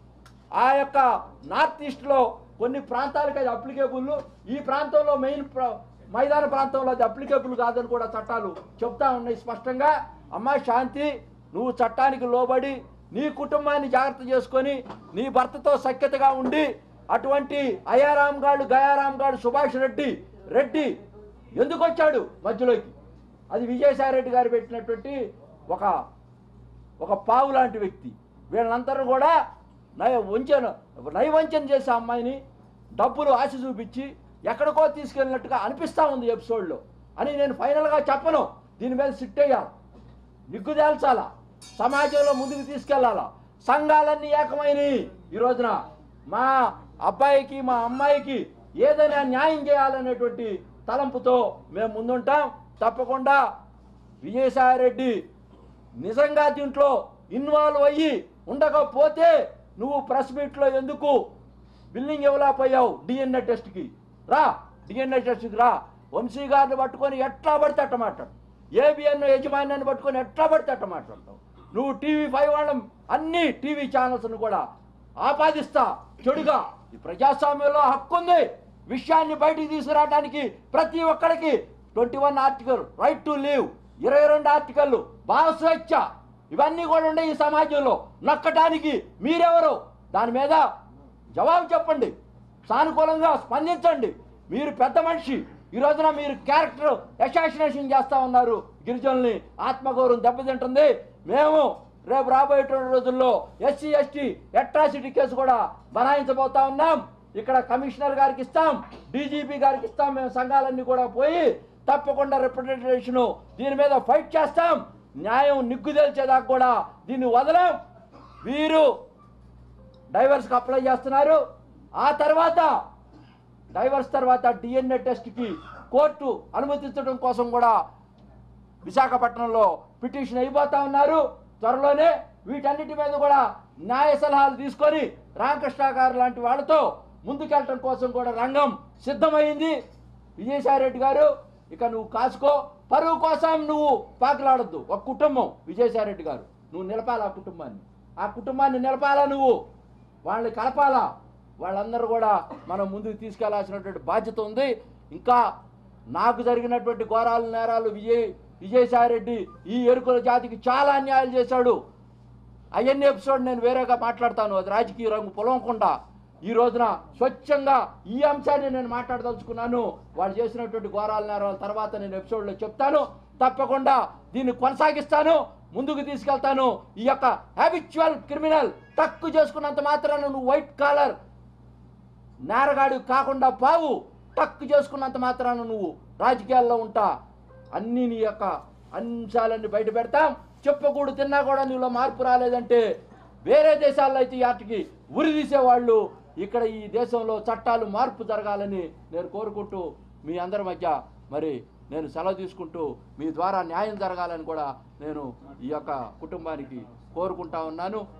B: ఆ యొక్క నార్త్ ఈస్ట్లో కొన్ని ప్రాంతాలకు అది అప్లికేబుల్ ఈ ప్రాంతంలో మెయిన్ ప్ర- మైదాన ప్రాంతంలో అది అప్లికేబుల్ కాదని కూడా చట్టాలు చెప్తా ఉన్నాయి స్పష్టంగా అమ్మా శాంతి నువ్వు చట్టానికి లోబడి నీ కుటుంబాన్ని జాగ్రత్త చేసుకొని నీ భర్తతో సఖ్యతగా ఉండి అటువంటి అయారాం గాడు గయారాం గాడు సుభాష్ రెడ్డి రెడ్డి ఎందుకు వచ్చాడు మధ్యలోకి అది విజయసాయి రెడ్డి గారు పెట్టినటువంటి ఒక ఒక పావు లాంటి వ్యక్తి వీళ్ళందరూ కూడా నయ వంచన నయవంచన చేసే అమ్మాయిని డబ్బులు ఆశ చూపించి ఎక్కడికో తీసుకెళ్ళినట్టుగా అనిపిస్తూ ఉంది ఎపిసోడ్లో అని నేను ఫైనల్గా చెప్పను దీని మీద సిట్ అయ్యాను నిగ్గు తేల్చాలా సమాజంలో ముందుకు తీసుకెళ్లాలా సంఘాలన్నీ ఏకమైనవి ఈ రోజున మా అబ్బాయికి మా అమ్మాయికి ఏదైనా న్యాయం చేయాలనేటువంటి తలంపుతో మేము ముందుంటాం తప్పకుండా విజయసాయిరెడ్డి నిజంగా దీంట్లో ఇన్వాల్వ్ అయ్యి ఉండకపోతే నువ్వు ప్రెస్ మీట్లో ఎందుకు బిల్లింగ్ ఇవ్వలేకపోయావు డిఎన్ఏ టెస్ట్కి రా డిఎన్ఏ టెస్ట్కి రా వంశీ గారిని పట్టుకొని ఎట్లా పడితే అట్ట మాట్లాడు ఏబిఎన్ యజమాన్యాన్ని పట్టుకొని ఎట్లా పడితే అట్ట మాట్లాడతావు నువ్వు టీవీ ఫైవ్ వాళ్ళం అన్ని టీవీ ఛానల్స్ను కూడా ఆపాదిస్తా చెడుగా ఈ ప్రజాస్వామ్యంలో హక్కు ఉంది విషయాన్ని బయటికి తీసుకురావడానికి ప్రతి ఒక్కరికి twenty one article right to leave ఇరవై రెండు ఆర్టికల్లు భావ స్వేచ్ఛ ఇవన్నీ కూడా ఉన్నాయి ఈ సమాజంలో నక్కటానికి మీరెవరు దాని మీద జవాబు చెప్పండి సానుకూలంగా స్పందించండి మీరు పెద్ద మనిషి ఈ రోజున మీరు క్యారెక్టర్ అసాసినేషన్ చేస్తా ఉన్నారు గిరిజనుల్ని ఆత్మగౌరవం దెబ్బతింటుంది మేము రేపు రాబోయేటువంటి రోజుల్లో ఎస్సీ ఎస్టీ అట్రాసిటీ కేసు కూడా బనాయించబోతా ఉన్నాం ఇక్కడ కమిషనర్ గారికి ఇస్తాం డీజీపీ గారికి ఇస్తాం మేము సంఘాలన్నీ కూడా పోయి తప్పకుండా రిప్రజెంటేషన్ దీని మీద ఫైట్ చేస్తాం న్యాయం నిగ్గు తేల్చేదాకా కూడా దీన్ని వదలం వీరు డైవర్స్కి అప్లై చేస్తున్నారు ఆ తర్వాత డైవర్స్ తర్వాత డిఎన్ఏ టెస్ట్కి కోర్టు అనుమతించడం కోసం కూడా విశాఖపట్నంలో పిటిషన్ అయిపోతా ఉన్నారు త్వరలోనే వీటన్నిటి మీద కూడా న్యాయ సలహాలు తీసుకొని రామకృష్ణ గారు లాంటి వాళ్ళతో ముందుకెళ్ళటం కోసం కూడా రంగం సిద్ధమైంది విజయసాయిరెడ్డి గారు ఇక నువ్వు కాసుకో పరువు కోసం నువ్వు పాకులాడద్దు ఒక కుటుంబం విజయసాయిరెడ్డి గారు నువ్వు నిలపాలా ఆ కుటుంబాన్ని ఆ కుటుంబాన్ని నిలపాలా నువ్వు వాళ్ళని కలపాలా వాళ్ళందరూ కూడా మనం ముందుకు తీసుకెళ్లాల్సినటువంటి బాధ్యత ఉంది ఇంకా నాకు జరిగినటువంటి ఘోరాలు నేరాలు విజయ్ విజయసాయిరెడ్డి ఈ ఎరుకుల జాతికి చాలా అన్యాయాలు చేశాడు అవన్నీ ఎపిసోడ్ నేను వేరేగా మాట్లాడతాను అది రాజకీయ రంగు పొలవకుండా ఈ రోజున స్వచ్ఛంగా ఈ అంశాన్ని నేను మాట్లాడదలుచుకున్నాను వాళ్ళు చేసినటువంటి ఘోరాల నేరాల తర్వాత నేను ఎపిసోడ్లో చెప్తాను తప్పకుండా దీన్ని కొనసాగిస్తాను ముందుకు తీసుకెళ్తాను ఈ యొక్క హ్యాబిచువల్ క్రిమినల్ తక్కువ చేసుకున్నంత మాత్రాన నువ్వు వైట్ కాలర్ నేరగాడు కాకుండా పావు టక్కు చేసుకున్నంత మాత్రాన నువ్వు రాజకీయాల్లో ఉంటా అన్ని నీ యొక్క అంశాలన్నీ బయట పెడతాం చెప్పకూడదు తిన్నా కూడా నీలో మార్పు రాలేదంటే వేరే దేశాల్లో అయితే ఈ ఆటకి ఉరి తీసేవాళ్ళు ఇక్కడ ఈ దేశంలో చట్టాలు మార్పు జరగాలని నేను కోరుకుంటూ మీ అందరి మధ్య మరి నేను సెలవు తీసుకుంటూ మీ ద్వారా న్యాయం జరగాలని కూడా నేను ఈ యొక్క కుటుంబానికి కోరుకుంటా ఉన్నాను